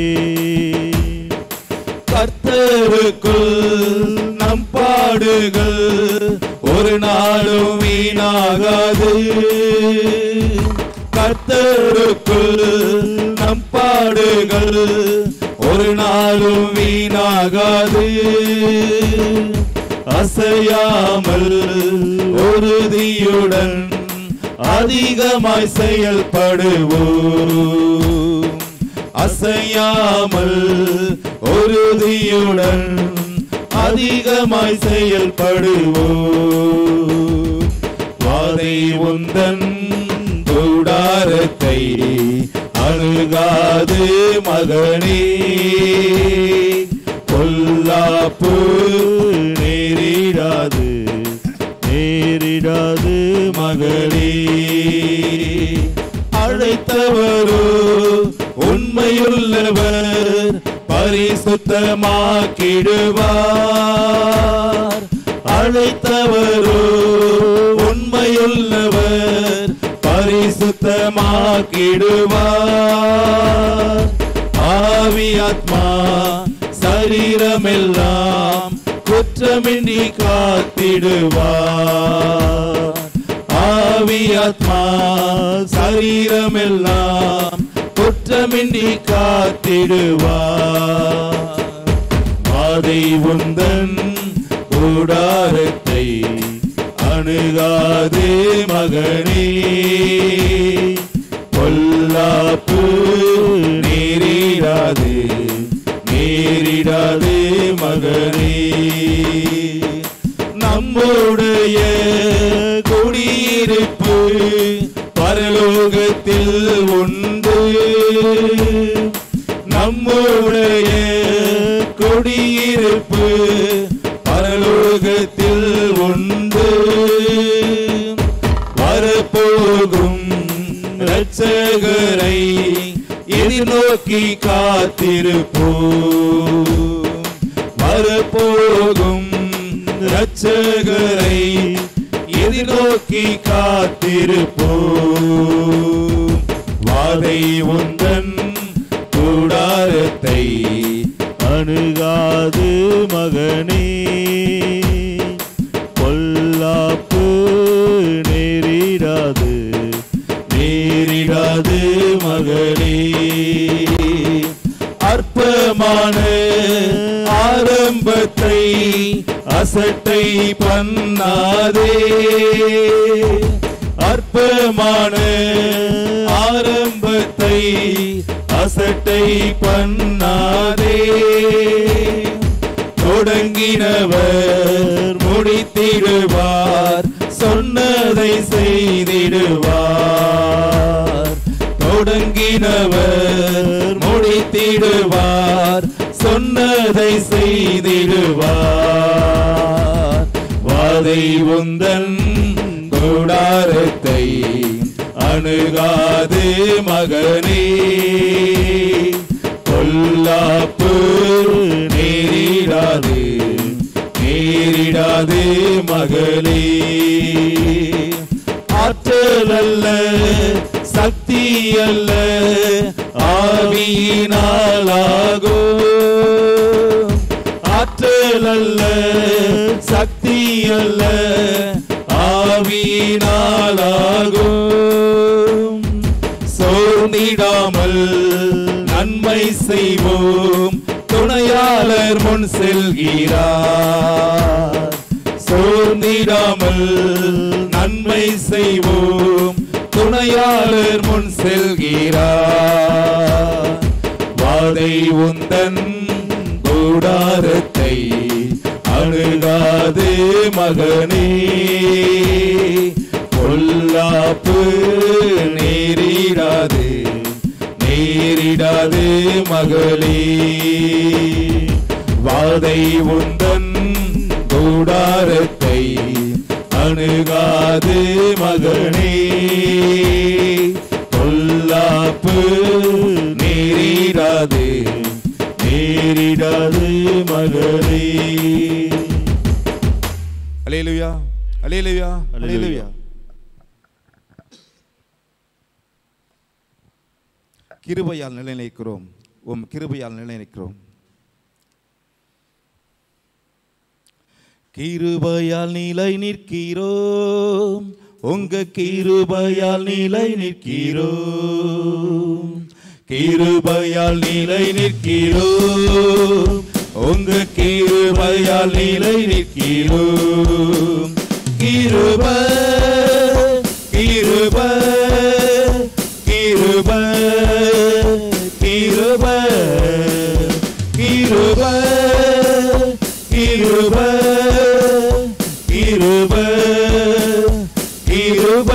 கர்த்தருக்குள் நம் பாடுகள் ஒரு நாளும் வீணாகாது கர்த்தருக்குள் நம் பாடுகள் ஒரு நாளும் வீணாகாது அசையாமல் உறுதியுடன் அதிகமாய் செயல்படுவோம் அசையாமல் உறுதியுடன் அதிகமாய் செயல்படுவோம் வாதை உந்தன் கூடாரத்தை அணுகாது மகனே பொல்லாப்பு நேரிடாது நேரிடாது மகளே அழைத்தவரோ உண்மையுள்ளவர் பரிசுத்தமாக்கிடுவார் அழைத்தவரோ உண்மையுள்ளவர் பரிசுத்தமாக்கிடுவார் ஆவி ஆத்மா சரீரமெல்லாம் குற்றமின்றி காத்திடுவார் ஆவி ஆத்மா சரீரமெல்லாம் குற்றமின்றி காத்திடுவார் வாதை உந்தன் கூடாரத்தை அணுகாதே மகனே பொல்லாப்பு நேரிடாது நேரிடாது மகனே நம்முடைய குடியிருப்பு பரலோகத்தில் உண்டு நம்முடைய குடியிருப்பு பரலோகத்தில் உண்டு வரப்போகும் இரட்சகரை எதிர்நோக்கி காத்திருப்போம் வரப்போகும் இரட்சகரை எதிர்நோக்கி காத்திருப்போம் வாதை உந்தன் கூடாரத்தை அணுகாது மகனே பொல்லாப்பு ஆரம்பத்தை அசட்டை பண்ணாதே அற்பமான ஆரம்பத்தை அசட்டை பண்ணாதே தொடங்கினவர் முடித்திடுவார் சொன்னதை செய்திடுவார் தொடங்கினவர் முடித்திடுவார் சொன்னதை செய்திடுவார் வாதை உந்தன் கூடாரத்தை அணுகாது மகனே பொல்லாப்பு நேரிடாது நேரிடாது மகளே ஆற்றல் அல்ல சக்தி அல்ல ஆவியினாலாகோ ஆற்றல் அல்ல சக்தி அல்ல ஆவியினாலாகும் சோர்ந்திடாமல் நன்மை செய்வோம் துணையாளர் முன் செல்கிறார் சோர்ந்திடாமல் நன்மை செய்வோம் துணையாளர் முன் செல்கிறார் வாதை உந்தன் கூடாரத்தை அணுகாது மகனே பொல்லாப்பு நேரிடாது நேரிடாது மகளே வாதை உந்தன் கூடாரத்தை அணுகாது மகனே பொல்லாப்பு நேரிடாது நேரிடாது மகளே அலேலுயா அலேலுயா அலேலுயா கிருபையால் நிலைநிற்கிறோம் உம் கிருபையால் நிலைநிற்கிறோம் கிருபையால் நிலை நிற்கிறோம் உங்க கிருபையால் நிலை நிற்கிறோம் கிருபையால் நிலை நிற்கிறோம் உங்க கிருபையால் நிலை நிற்கிறோம் கிருப கிருப கிருப கிருப கிருப கிருப கிருப கிருப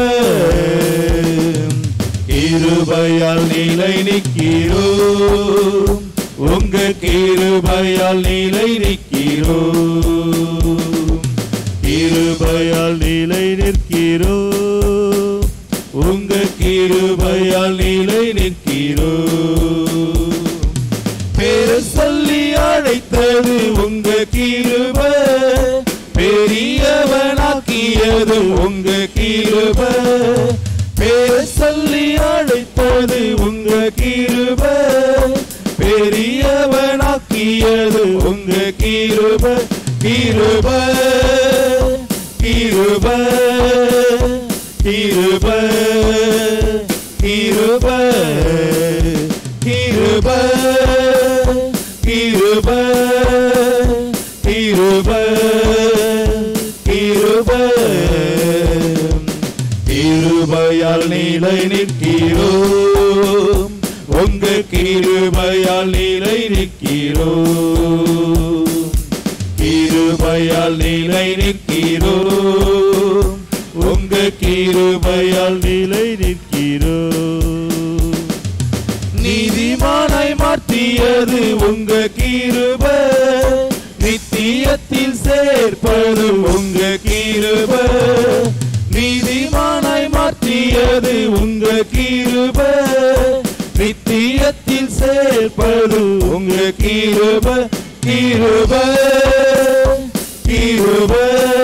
கிருபையால் நிலை நிற்கிறோம் உங்க கிருபையால் நிலை நிற்கிறோம் கிருபையால் நிலை நிற்கிறோம் உங்க கிருபையால் நிலை நிற்கிறோம் பேரு சொல்லி அழைத்தது உங்க கிருப பெரியவனாக்கியது உங்க கிருப பேரு சொல்லி அழைத்தது உங்க கிருப பெரியவனாக்கியது உங்க கிருப கிருப கிருப கிருப கிருப கிருப கிருப கிருப கிருப கிருபையால் நிலை நிற்கிறோம் உங்க கிருபையால் நிலை நிற்கிறோம் கிருபையால் நிலை நிற்கிறோம் உங்க கிருபையால் நிலை நிற்கிறோம் நீதிமானாய் மாற்றியது உங்க கிருப நித்தியத்தில் சேர்ப்பது உங்க கிருப நீதிமானாய் மாற்றியது உங்க கிருப நித்தியத்தில் சேர்ப்பது உங்க கிருப கிருப கிருப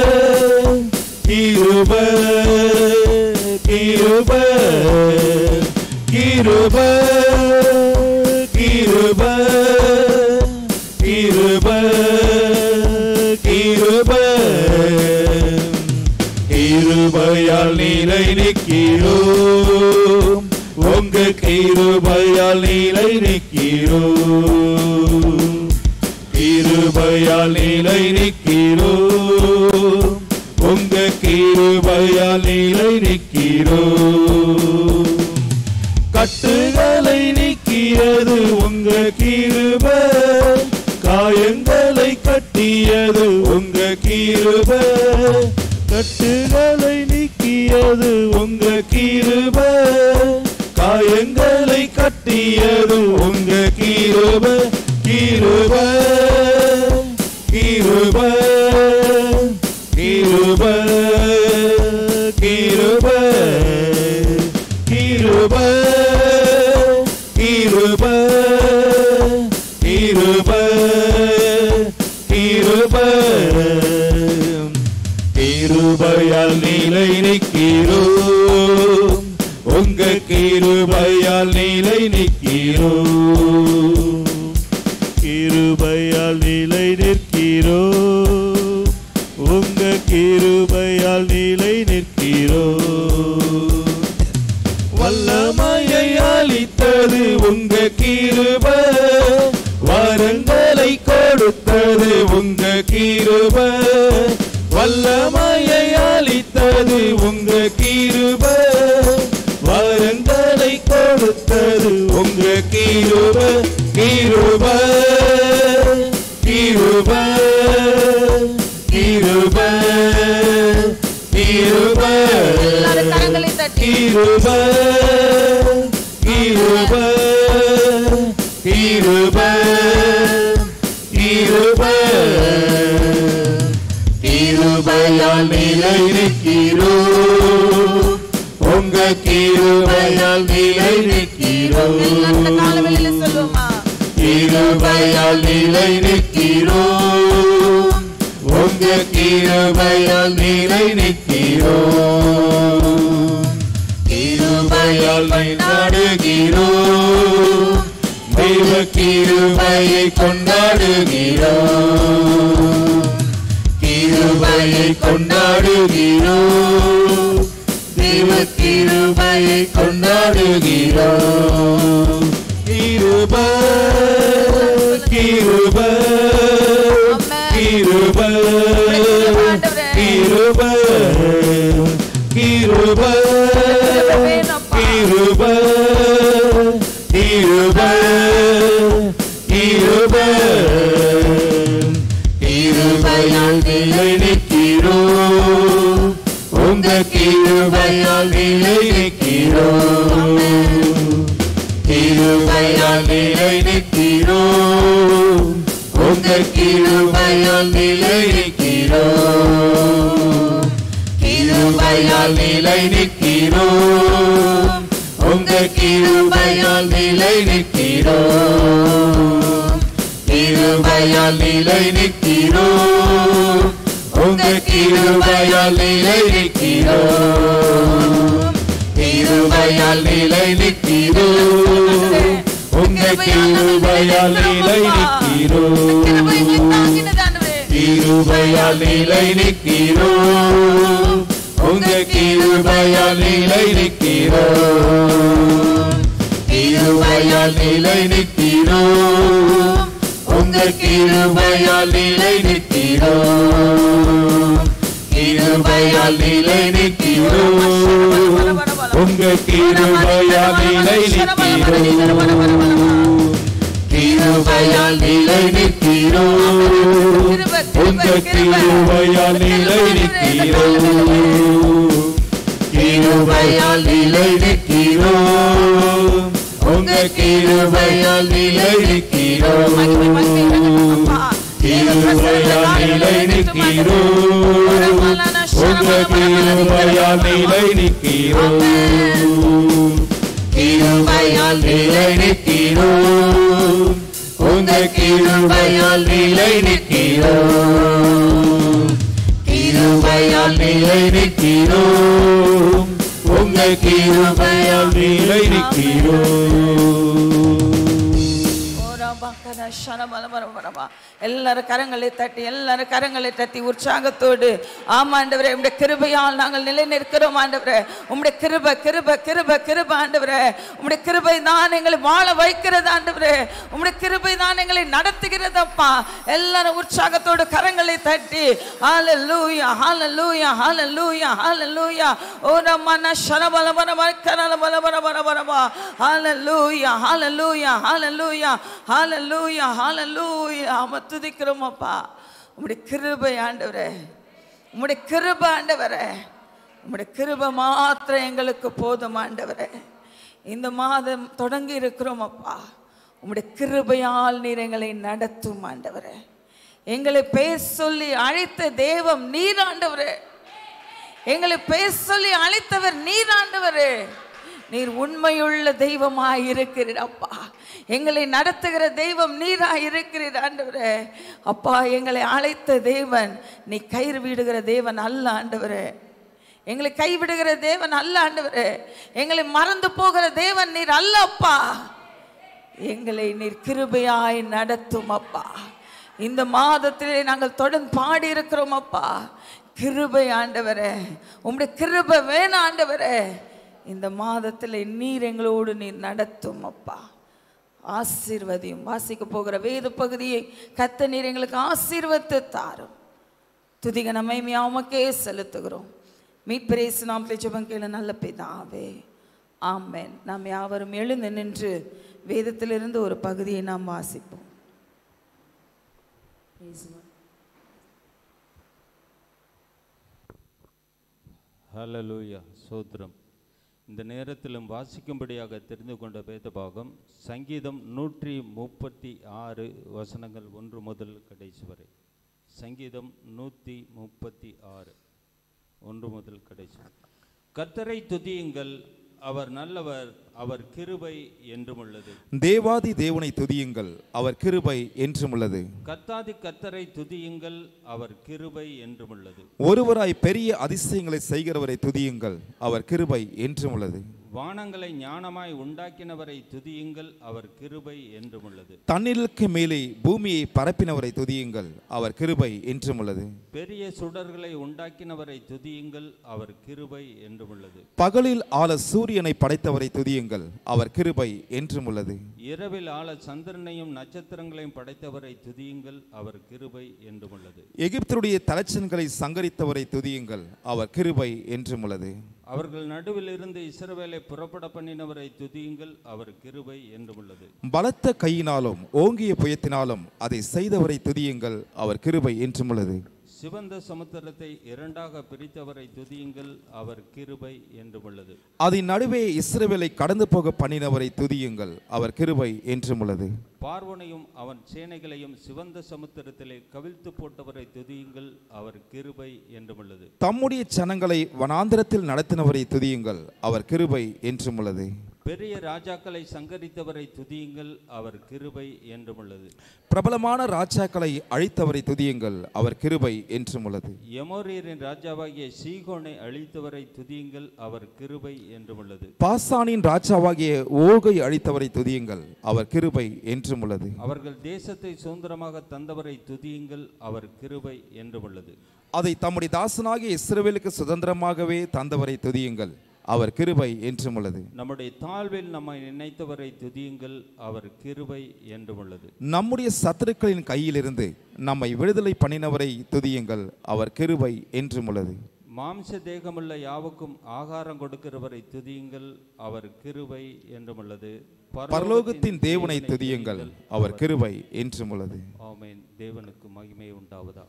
கிருப கிருப கிருப கிருப கிருப கிருப கிருபையால் நிலை நிற்கிறோம் உங்க கிருபையால் நிலை நிற்கிறோம் கிருபையால் நிலை நிற்கிறோம் உங்க கிருபையால் நிலை நிற்கிறோம் கட்டுகளை நீக்கியது உங்க கிருப காயங்களை கட்டியது உங்க கிருப கட்டுகளை நீக்கியது உங்க கிருப காயங்களை கட்டியது உங்க கிருப கிருப கிருப கிருப கிருப கிருப கிருப கிருப கிருப கிருபையால் நிலை நிற்கிறோம் உங்க கிருபையால் நிலை நிற்கிறோம் கிருபையால் நிலை நிற்கிறோம் உங்க கிருபையால் நிலை நிற்கிறோம் வல்லமையை அளித்தது உங்க கிருப வரங்களை கொடுத்தது உங்க கிருப வல்லமையை அளித்தது உங்க கிருப வரங்களை கொடுத்தது உங்க கிருப கிருப கிருப கிருப கிருப எல்லாரும் கரங்களை தட்டி கிருப கிருப கிருப கிருப கிருபையால் நிலை நிற்கிறோம் உங்க கிருபையால் நிலை எல்லாரும் இந்த கால நிற்கிறோம் வெளியில சொல்லுவோமா கிருபையால் நிலை நிற்கிறோம் உங்க கிருபையால் நிலை நிற்கிறோம் கிருபையால் கொண்டாடுகிறோம் தெய்வ கிருபையை கொண்டாடுகிறோம் கிருபையை கொண்டாடுகிறோம் தெய்வ கிருபையை கொண்டாடுகிறோம் கிருப கிருப கிருப கிருப கிருப கிருப கிருப கிருப கிருபையால் நிலை நிற்கிறோம் உங்க கிருபையால் நிலை நிற்கிறோம் கிருபையால் நிலை நிற்கிறோம் உங்க கிருபையால் நிலை நிற்கிறோம் கிருபையால் நிலை நிற்கிறோம் உங்க கிருபையால் நிலை நிற்கிறோம் கிருபையால் நிலை நிற்கிறோம் உங்க கிருபையால் நிலை நிற்கிறோம் கிருபையால் நிலை நிற்கிறோம் உங்க கிருபையால் நிலை நிற்கிறோம் கிருபையால் நிலை நிற்கிறோம் உங்க கிருபையால் நிலை நிற்கிறோம் கிருபையால் நிலை நிற்கிறோம் உங்க கிருபையால் நிலை நிற்கிறோம் கிருபையால் நிலை நிற்கிறோம் உங்க கிருபையால் நிலை நிற்கிறோம் கிருபையால் நிலை நிற்கிறோம் உங்க கிருபையால் நிலை நிற்கிறோம் கிருபையால் நிலை நிற்கிறோம் உங்க கிருபையால் நிலை நிற்கிறோம் கிருபையால் நிலை நிற்கிறோம் உங்க கிருபையால் நிலை நிற்கிறோம் கிருபையால் நிலை நிற்கிறோம் உங்க கிருபையால் நிலை நிற்கிறோம் கிருபையால் நிலை நிற்கிறோம் உங்க கிருபையால் நிலை நிற்கிறோம் கன ஷன பல பல பலமா எல்லாரும் கரங்களை தட்டி எல்லாரும் கரங்களை தட்டி உற்சாகத்தோடு ஆமாண்டவரே உம்முடைய கிருபையால் நாங்கள் நிலை நிற்கிறோம் ஆண்டவரே உம்முடைய கிருப கிருப கிருப கிருப ஆண்டவரே உம்முடைய கிருபை தான் எங்களை வாழ வைக்கிறது ஆண்டவரே உம்முடைய கிருபை தான் எங்களை நடத்துகிறதப்பா எல்லாரும் உற்சாகத்தோடு கரங்களை தட்டி ஹalleluya ஹalleluya ஹalleluya ஹalleluya ஓ ரமன ஷரபல பர பர கரல பல பர பர பரபா ஹalleluya ஹalleluya ஹalleluya ஹalleluya ஹalleluya துதிக்கிறோம் அப்பா உம்முடைய கிருபை ஆண்டவரே உம்முடைய கிருபை ஆண்டவரே உம்முடைய கிருபை மாத்திரம் எங்களுக்கு போதும் ஆண்டவரே இந்த மாதம் தொடங்கி இருக்கிறோம் அப்பா உம்முடைய கிருபையால் நீர் எங்களை நடத்தும் ஆண்டவரே எங்களை பேர் சொல்லி அழைத்த தெய்வம் நீர் ஆண்டவரே எங்களை பேர் சொல்லி அழைத்தவர் நீர் ஆண்டவரே நீர் உண்மையுள்ள தெய்வமாய் இருக்கிறீர் அப்பா எங்களை நடத்துகிற தெய்வம் நீராய் இருக்கிறீர் ஆண்டவரே அப்பா எங்களை அழைத்த தேவன் நீ கயிறு விடுகிற தேவன் அல்ல ஆண்டவரே எங்களை கைவிடுகிற தேவன் அல்ல ஆண்டவரே எங்களை மறந்து போகிற தேவன் நீர் அல்ல அப்பா எங்களை நீர் கிருபையாய் நடத்தும் அப்பா இந்த மாதத்திலே நாங்கள் தொடர்ந்து பாடி இருக்கிறோம் அப்பா கிருபை ஆண்டவரே உம்முடைய கிருபை வேணும் ஆண்டவரே இந்த மாதத்தில் நீர் எங்களோடு நீர் நடத்தும் அப்பா ஆசீர்வதியும் வாசிக்க போகிற வேத பகுதியை கத்த நீர் எங்களுக்கு ஆசீர்வத்து தாரும் துதிக நம்மை உமக்கே செலுத்துகிறோம் மீட்பிரேசு நாம் ஜெபம் கேளு நல்ல பிதாவே ஆமென் நாம் யாவரும் எழுந்து நின்று வேதத்திலிருந்து ஒரு பகுதியை நாம் வாசிப்போம் ஹalleluya சோத்ரம் இந்த நேரத்திலும் வாசிக்கும்படியாக தெரிந்து கொண்ட வேத பாகம் சங்கீதம் நூற்றி முப்பத்தி ஆறு வசனங்கள் ஒன்று முதல் கடைசி வரை சங்கீதம் நூற்றி முப்பத்தி ஆறு ஒன்று முதல் கடைசி வரை. கர்த்தரை துதியுங்கள் அவர் நல்லவர் அவர் கிருபை என்றும் உள்ளது தேவாதி தேவனை துதியுங்கள் அவர் கிருபை என்றும் உள்ளது கர்த்தாதி கர்த்தரை துதியுங்கள் அவர் கிருபை என்றும் உள்ளது ஒருவராய் பெரிய அதிசயங்களை செய்கிறவரை துதியுங்கள் அவர் கிருபை என்றும் உள்ளது வானங்களை ஞானமாய் உண்டாக்கினவரை துதியுங்கள் அவர் கிருபை என்றும் உள்ளது தண்ணீருக்கு மேலே பூமியை பரப்பினவரை துதியுங்கள் அவர் கிருபை என்றும் உள்ளது பெரிய சுடர்களை உண்டாக்கினவரை துதியுங்கள் அவர் கிருபை என்றும் உள்ளது பகலில் ஆள சூரியனை படைத்தவரை துதியுங்கள் அவர் கிருபை என்றும் உள்ளது இரவில் ஆள சந்திரனையும் நட்சத்திரங்களையும் படைத்தவரை துதியுங்கள் அவர் கிருபை என்றும் உள்ளது எகிப்துடைய தலைச்சன்களை சங்கரித்தவரை துதியுங்கள் அவர் கிருபை என்றும் உள்ளது அவர்கள் நடுவில் இருந்து இஸ்ரவேலை புறப்பட பண்ணினவரை துதியுங்கள் அவர் கிருபை என்றும் உள்ளது பலத்த கையினாலும் ஓங்கிய புயத்தினாலும் அதை செய்தவரை துதியுங்கள் அவர் கிருபை என்றும் உள்ளது சிவந்த சமுத்திரத்தை இரண்டாக பிரித்தவரை துதியுங்கள் அவர் கிருபை என்றும் உள்ளது அதன் நடுவே இஸ்ரவேலை கடந்து போக பண்ணினவரை துதியுங்கள் அவர் கிருபை என்றும் உள்ளது பார்வனையும் அவன் சேனைகளையும் சிவந்த சமுத்திரத்திலே கவிழ்த்து போட்டவரை துதியுங்கள் அவர் கிருபை என்றும் உள்ளது தம்முடைய சனங்களை வனாந்திரத்தில் நடத்தினவரை துதியுங்கள் அவர் கிருபை என்றும் உள்ளது பெரிய ராஜாக்களை சங்கரித்தவரை துதியுங்கள் அவர் கிருபை என்றும் உள்ளது பிரபலமான ராஜாக்களை அழித்தவரை துதியுங்கள் அவர் கிருபை என்றும் உள்ளது எமோரியரின் ராஜாவாகிய சீகோனை அழித்தவரை துதியுங்கள் அவர் கிருபை என்றும் உள்ளது பாசானின் ராஜாவாகிய ஓகை அழித்தவரை துதியுங்கள் அவர் கிருபை என்றும் உள்ளது அவர்கள் தேசத்தை சுதந்திரமாக தந்தவரை துதியுங்கள் அவர் கிருபை என்றும் உள்ளது அதை தம்முடைய தாசனாகிய இஸ்ரவேலுக்கு சுதந்திரமாகவே தந்தவரை துதியுங்கள் அவர் கிருபை என்றும் உள்ளது நம்முடைய தாழ்வில் நம்மை நினைத்தவரை துதியுங்கள் அவர் கிருபை என்றும் உள்ளது நம்முடைய சத்துருக்களின் கையிலிருந்து நம்மை விடுதலை பண்ணினவரை துதியுங்கள் அவர் கிருபை என்றும் உள்ளது மாம்ச தேகமுள்ள யாவுக்கும் ஆகாரம் கொடுக்கிறவரை துதியுங்கள் அவர் கிருபை என்றும் உள்ளது பரலோகத்தின் தேவனை துதியுங்கள் அவர் கிருபை என்றும் உள்ளது ஆமென் தேவனுக்கு மகிமை உண்டாவதா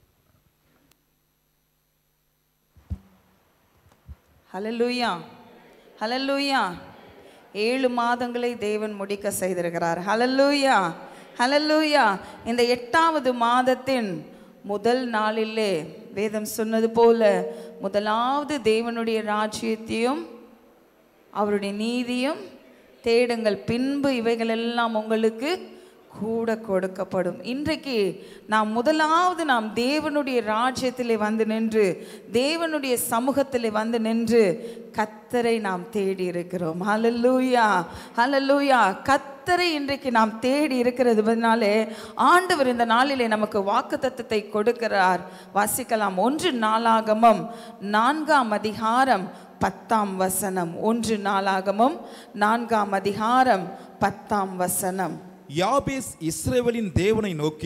ஹலலூயா ஹலலூயா ஏழு மாதங்களை தேவன் முடிக்க செய்திருக்கிறார் ஹலலூயா ஹலலூயா இந்த எட்டாவது மாதத்தின் முதல் நாளிலே வேதம் சொன்னது போல முதலாவது தேவனுடைய ராஜ்யத்தையும் அவருடைய நீதியும் தேடுங்கள் பின்பு இவைகள் எல்லாம் உங்களுக்கு கூட கொடுக்கப்படும் இன்றைக்கு நாம் முதலாவது நாம் தேவனுடைய ராஜ்யத்திலே வந்து நின்று தேவனுடைய சமூகத்திலே வந்து நின்று கத்தரை நாம் தேடி இருக்கிறோம் ஹalleluya ஹalleluya கத்தரை இன்றைக்கு நாம் தேடி இருக்கிறதுனாலே ஆண்டவர் இந்த நாளிலே நமக்கு வாக்குத்தத்தத்தை கொடுக்கிறார் வாசிக்கலாம் ஒன்று நாளாகமம் நான்காம் அதிகாரம் பத்தாம் வசனம் ஒன்று நாளாகமம் நான்காம் அதிகாரம் பத்தாம் வசனம் யாபேஸ் இஸ்ரேவேலின் தேவனை நோக்கி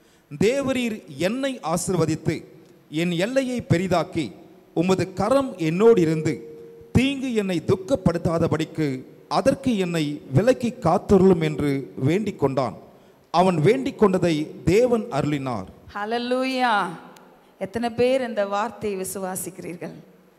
தேவரீர் என்னை ஆசிர்வதித்து என் எல்லையை பெரிதாக்கி உமது கரம் என்னோடு இருந்து தீங்கு என்னை துக்கப்படுத்தாதபடிக்கு அதற்கு என்னை விலக்கி காத்தருளும் என்று வேண்டிக் கொண்டான் அவன் வேண்டிக் கொண்டதை தேவன் அருளினார் ஹalleluya எத்தனை பேர் இந்த வார்த்தையை விசுவாசிக்கிறீர்கள்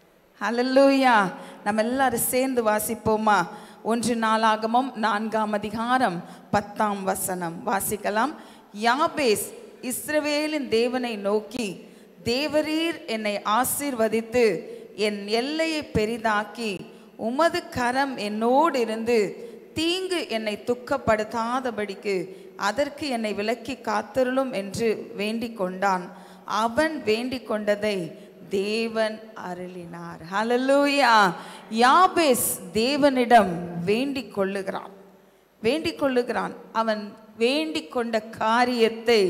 ஹalleluya நம்ம எல்லாரும் சேர்ந்து வாசிப்போமா ஒன்று நாளாகமம் நான்காம் அதிகாரம் பத்தாம் வசனம் வாசிக்கலாம் யாபேஸ் இஸ்ரவேலின் தேவனை நோக்கி தேவரீர் என்னை ஆசீர்வதித்து என் எல்லையை பெரிதாக்கி உமது கரம் என்னோடு இருந்து தீங்கு என்னை துக்கப்படுத்தாதபடிக்கு அதற்கு என்னை விலக்கி காத்தருளும் என்று வேண்டிக் கொண்டான் அவன் வேண்டிக் கொண்டதை தேவன் அருளினார் ஹalleluya யாபேஸ் தேவனிடம் வேண்டிக் கொள்ளுகிறான் வேண்டிக் கொள்ளுகிறான் அவன் வேண்டிக் கொண்ட காரியத்தை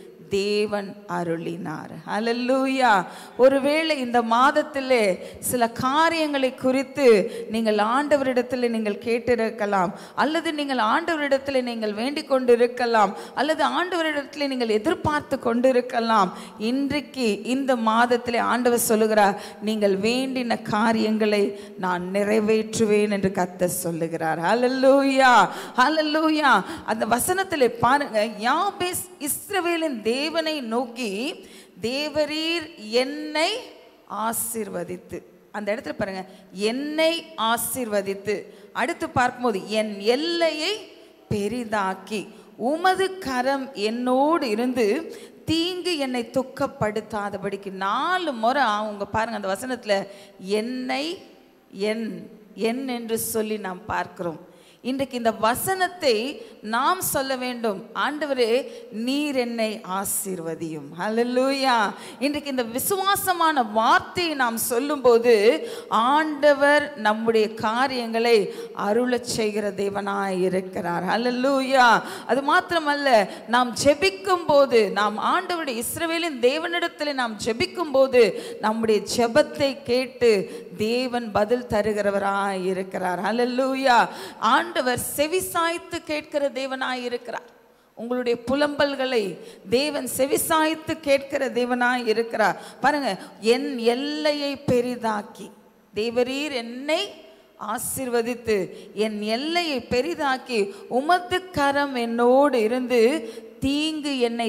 தேவன் அருளினார் ஹalleluya ஒருவேளை இந்த மாதத்திலே சில காரியங்களை குறித்து நீங்கள் ஆண்டவரிடத்தில் நீங்கள் கேட்டிருக்கலாம் அல்லது நீங்கள் ஆண்டவரிடத்தில் நீங்கள் வேண்டிக் கொண்டிருக்கலாம் அல்லது ஆண்டவரிடத்தில் நீங்கள் எதிர்பார்த்து கொண்டிருக்கலாம் இன்றைக்கு இந்த மாதத்திலே ஆண்டவர் சொல்லுகிறார் நீங்கள் வேண்டின காரியங்களை நான் நிறைவேற்றுவேன் என்று கத்த சொல்லுகிறார் ஹalleluya ஹalleluya அந்த வசனத்திலே பாருங்க யாபேஸ் இஸ்ரவேலின் தேவனை நோக்கி தேவரீர் என்னை ஆசீர்வதித்து அந்த இடத்துல பாருங்க என்னை ஆசீர்வதித்து அடுத்து பார்க்கும்போது என் எல்லையை பெரிதாக்கி உமது கரம் என்னோடு இருந்து தீங்கு என்னை துக்கப்படுத்தாதபடிக்கு நாலு முறை அவங்க பாருங்க அந்த வசனத்துல என்னை என் என் என்று சொல்லி நாம் பார்க்கிறோம் இன்றைக்கு இந்த வசனத்தை நாம் சொல்ல வேண்டும் ஆண்டவரே நீர் என்னை ஆசீர்வதியும் ஹalleluya இன்றைக்கு இந்த விசுவாசமான வார்த்தையை நாம் சொல்லும்போது ஆண்டவர் நம்முடைய காரியங்களை அருளச் செய்கிற தேவனாய் இருக்கிறார் ஹalleluya அது மாத்திரமல்ல நாம் ஜெபிக்கும் போது நாம் ஆண்டவருடைய இஸ்ரவேலின் தேவனிடத்தில் நாம் ஜெபிக்கும் போது நம்முடைய ஜெபத்தை கேட்டு தேவன் பதில் தருகிறவராய் இருக்கிறார் ஹalleluya ஆண்டவர் செவிசாய்த்து கேட்கிற தேவனாய் இருக்கிறார் உங்களுடைய புலம்பல்களை தேவன் செவிசாய்த்து கேட்கிற தேவனாய் இருக்கிறார் பாருங்க என் எல்லையை பெரிதாக்கி தேவரீர் என்னை ஆசிர்வதித்து என் எல்லையை பெரிதாக்கி உமது கரம் என்னோடு இருந்து தீங்கு என்னை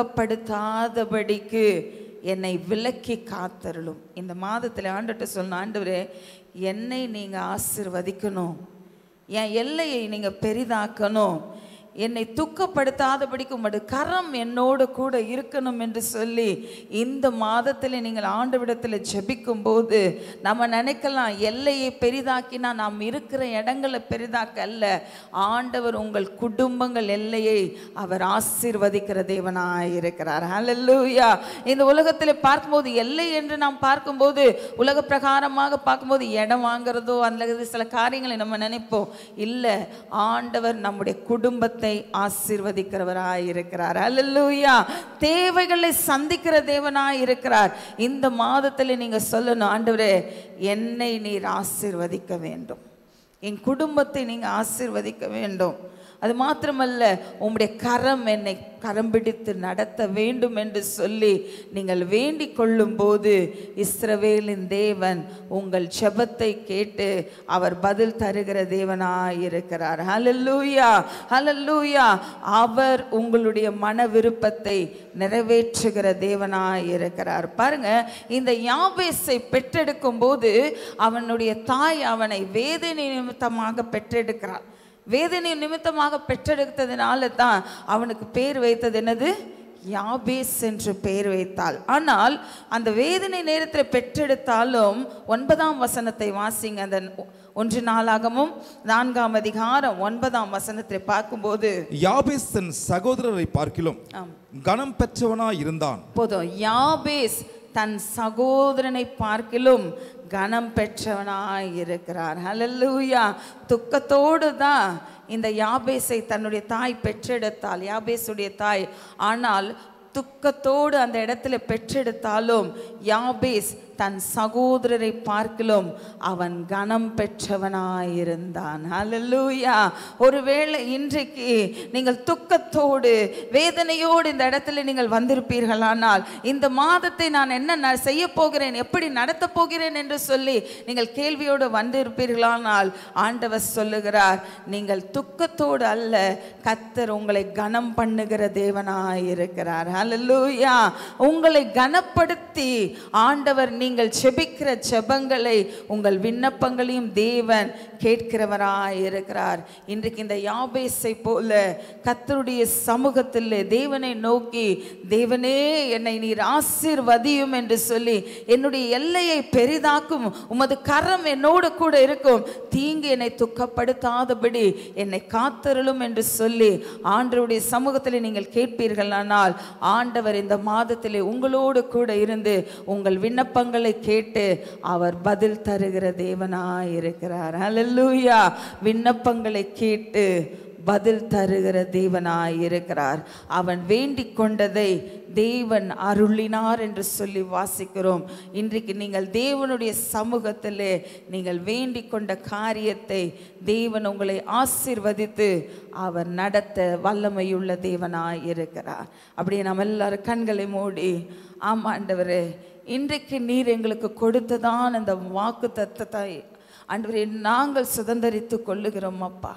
துக்கப்படுத்தாதபடிக்கு என்னை விலக்கி காத்தருளும் இந்த மாதத்தில் ஆண்டுகிட்ட சொன்ன ஆண்டவரே என்னை நீங்கள் ஆசிர்வதிக்கணும் என் எல்லையை நீங்கள் பெரிதாக்கணும் என்னை துக்கப்படுத்தாதபடிக்கு உமது கரம் என்னோடு கூட இருக்கணும் என்று சொல்லி இந்த மாதத்தில் நீங்கள் ஆண்டவிடத்தில் ஜெபிக்கும் போது நம்ம நினைக்கலாம் எல்லையை பெரிதாக்கினா நாம் இருக்கிற இடங்களை பெரிதாக்க அல்ல ஆண்டவர் உங்கள் குடும்பங்கள் எல்லையை அவர் ஆசீர்வதிக்கிற தேவனாய் இருக்கிறார் ஹalleluya இந்த உலகத்தில் பார்க்கும்போது எல்லை என்று நாம் பார்க்கும்போது உலக பிரகாரமாக பார்க்கும்போது இடம் வாங்குறதோ அல்லது சில காரியங்களை நம்ம நினைப்போம் இல்லை ஆண்டவர் நம்முடைய குடும்பத்தை ஆசீர்வதிக்கிறவராய் இருக்கிறார் அல்லூயா தேவைகளை சந்திக்கிற தேவனாய் இருக்கிறார் இந்த மாதத்தில் நீங்க சொல்லணும் ஆண்டவரே என்னை நீர் ஆசீர்வதிக்க வேண்டும் என் குடும்பத்தை நீங்க ஆசீர்வதிக்க வேண்டும் அது மாத்திரமல்ல உம்முடைய கரம் என்னை கரம் பிடித்து நடத்த வேண்டும் என்று சொல்லி நீங்கள் வேண்டிக் கொள்ளும் போது இஸ்ரவேலின் தேவன் உங்கள் ஜெபத்தை கேட்டு அவர் பதில் தருகிற தேவனாய் இருக்கிறார் ஹalleluya ஹalleluya அவர் உங்களுடைய மன விருப்பத்தை நிறைவேற்றுகிற தேவனாய் இருக்கிறார் பாருங்க இந்த யாபேஸை பெற்றெடுக்கும் போது அவனுடைய தாய் அவனை வேதனை நிமித்தமாக பெற்றெடுக்கிறார் வேதனை நிமித்தமாக பெற்றெடுத்ததுனால தான் அவனுக்கு பேர் வைத்தது என்னது யாபேஸ் என்று பெயர் வைத்தாள் ஆனால் அந்த வேதனை நேரத்தில் பெற்றெடுத்தாலும் ஒன்பதாம் வசனத்தை வாசிங்க அந்த ஒன்று நாளாகமும் நான்காம் அதிகாரம் ஒன்பதாம் வசனத்தை பார்க்கும்போது யாபேஸ் தன் சகோதரரை பார்க்கிலும் ஆம். கனம் பெற்றவனாய் இருந்தான் போதும் யாபேஸ் தன் சகோதரனை பார்க்கிலும் கனம் பெற்றவனாய் இருக்கிறார் ஹalleluya துக்கத்தோடு தான் இந்த யாபேஸை தன்னுடைய தாய் பெற்றெடுத்தாள் யாபேஸுடைய தாய் ஆனால் துக்கத்தோடு அந்த இடத்துல பெற்றெடுத்தாலும் யாபேஸ் தன் சகோதரரை பார்க்கிலும் அவன் கனம் பெற்றவனாயிருந்தான் ஹalleluya ஒருவேளை இன்றைக்கு நீங்கள் துக்கத்தோடு வேதனையோடு இந்த இடத்துல நீங்கள் வந்திருப்பீர்களானால் இந்த மாதத்தை நான் என்ன ந- செய்ய போகிறேன் எப்படி நடத்த போகிறேன் என்று சொல்லி நீங்கள் கேள்வியோடு வந்திருப்பீர்களானால் ஆண்டவர் சொல்லுகிறார் நீங்கள் துக்கத்தோடு அல்ல கத்தர் உங்களை கனம் பண்ணுகிற தேவனாய் இருக்கிறார் ஹalleluya உங்களை கனப்படுத்தி ஆண்டவர் நீங்கள் செபிக்கிற ஜெபங்களை உங்கள் விண்ணப்பங்களையும் தேவன் கேட்கிறவராய் இருக்கிறார் இன்றைக்கு இந்த யாபேஸை போல கத்தருடைய சமூகத்தில் தேவனை நோக்கி தேவனே என்னை நீர் ஆசீர்வதியும் என்று சொல்லி என்னுடைய எல்லையை பெரிதாக்கும் உமது கரம் என்னோடு கூட இருக்கும் தீங்கு என்னை துக்கப்படுத்தாதபடி என்னை காத்தருளும் என்று சொல்லி ஆண்டவருடைய சமூகத்தில் நீங்கள் கேட்பீர்களானால் ஆண்டவர் இந்த மாதத்திலே உங்களோடு கூட இருந்து உங்கள் விண்ணப்பங்களை கேட்டு அவர் பதில் தருகிற தேவனாய் இருக்கிறார் ஹalleluya விண்ணப்பங்களை கேட்டு பதில் தருகிற தேவனாய் இருக்கிறார் அவன் வேண்டிக் கொண்டதை தேவன் அருளினார் என்று சொல்லி வாசிக்கிறோம் இன்றைக்கு நீங்கள் தேவனுடைய சமூகத்திலே நீங்கள் வேண்டிக் கொண்ட காரியத்தை தேவன் உங்களை ஆசீர்வதித்து அவர் நடத்த வல்லமையுள்ள தேவனாய் இருக்கிறார் அப்படியே நம்ம எல்லாரும் கண்களை மூடி ஆமாண்டவரே இன்றைக்கு நீர் எங்களுக்கு கொடுத்ததான் இந்த வாக்கு தத்தத்தை ஆண்டவரே நாங்கள் சுதந்தரித்து கொள்ளுகிறோம் அப்பா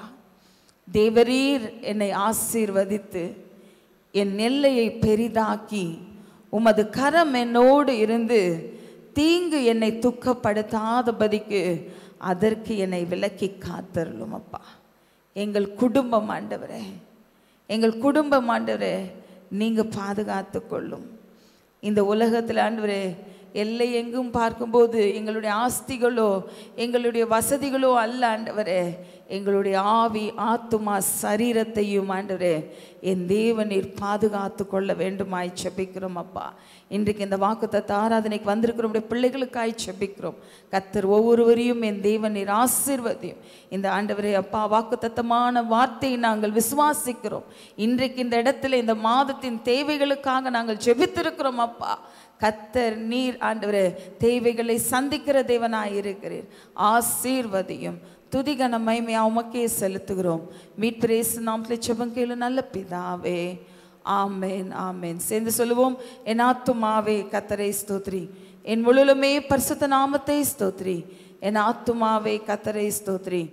தேவரீர் என்னை ஆசீர்வதித்து என் எல்லையை பெரிதாக்கி உமது கரம் என்னோடு இருந்து தீங்கு என்னை துக்கப்படுத்தாதபடிக்கு அதற்கு என்னை விலக்கி காத்தருளும் அப்பா எங்கள் குடும்பம் ஆண்டவரே எங்கள் குடும்பம் ஆண்டவரே நீங்கள் பாதுகாத்து கொள்ளும் இந்த உலகத்தில் ஆண்டவரே எல்லை எங்கும் பார்க்கும்போது எங்களுடைய ஆஸ்திகளோ எங்களுடைய வசதிகளோ அல்ல ஆண்டவரே எங்களுடைய ஆவி ஆத்துமா சரீரத்தையும் ஆண்டவரே என் தேவனீர் பாதுகாத்து கொள்ள வேண்டுமாய் செபிக்கிறோம் அப்பா இன்றைக்கு இந்த வாக்குத்தத்த ஆராதனைக்கு வந்திருக்கிற உடைய பிள்ளைகளுக்காய் செபிக்கிறோம் கத்தர் ஒவ்வொருவரையும் என் தேவனீர் ஆசீர்வதியும் இந்த ஆண்டவரே அப்பா வாக்குத்தத்தமான வார்த்தையை நாங்கள் விசுவாசிக்கிறோம் இன்றைக்கு இந்த இடத்துல இந்த மாதத்தின் தேவைகளுக்காக நாங்கள் ஜெபித்திருக்கிறோம் அப்பா கத்தர் நீர் ஆண்டவரே தேவைகளை சந்திக்கிற தேவனாய் இருக்கிறீர் ஆசீர்வதியும் துதிகன மைமையா உமக்கே செலுத்துகிறோம் மீட்பிரேசு நாமத்தில் செபங்கேளு நல்ல பிதாவே ஆமேன் ஆமேன் சேர்ந்து சொல்லுவோம் என் ஆத்துமாவே கத்தரை ஸ்தோத்ரி என் முழுலுமே பரிசுத்த நாமத்தை ஸ்தோத்ரி என் ஆத்துமாவே கத்தரை ஸ்தோத்ரி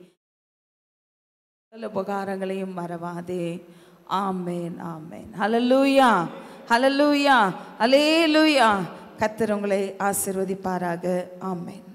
சகல உபகாரங்களையும் மறவாதே ஆமேன் ஆமேன் ஹalleluya ஹalleluya ஹalleluya கர்த்தர் உங்களை ஆசீர்வதிப்பாராக ஆமேன்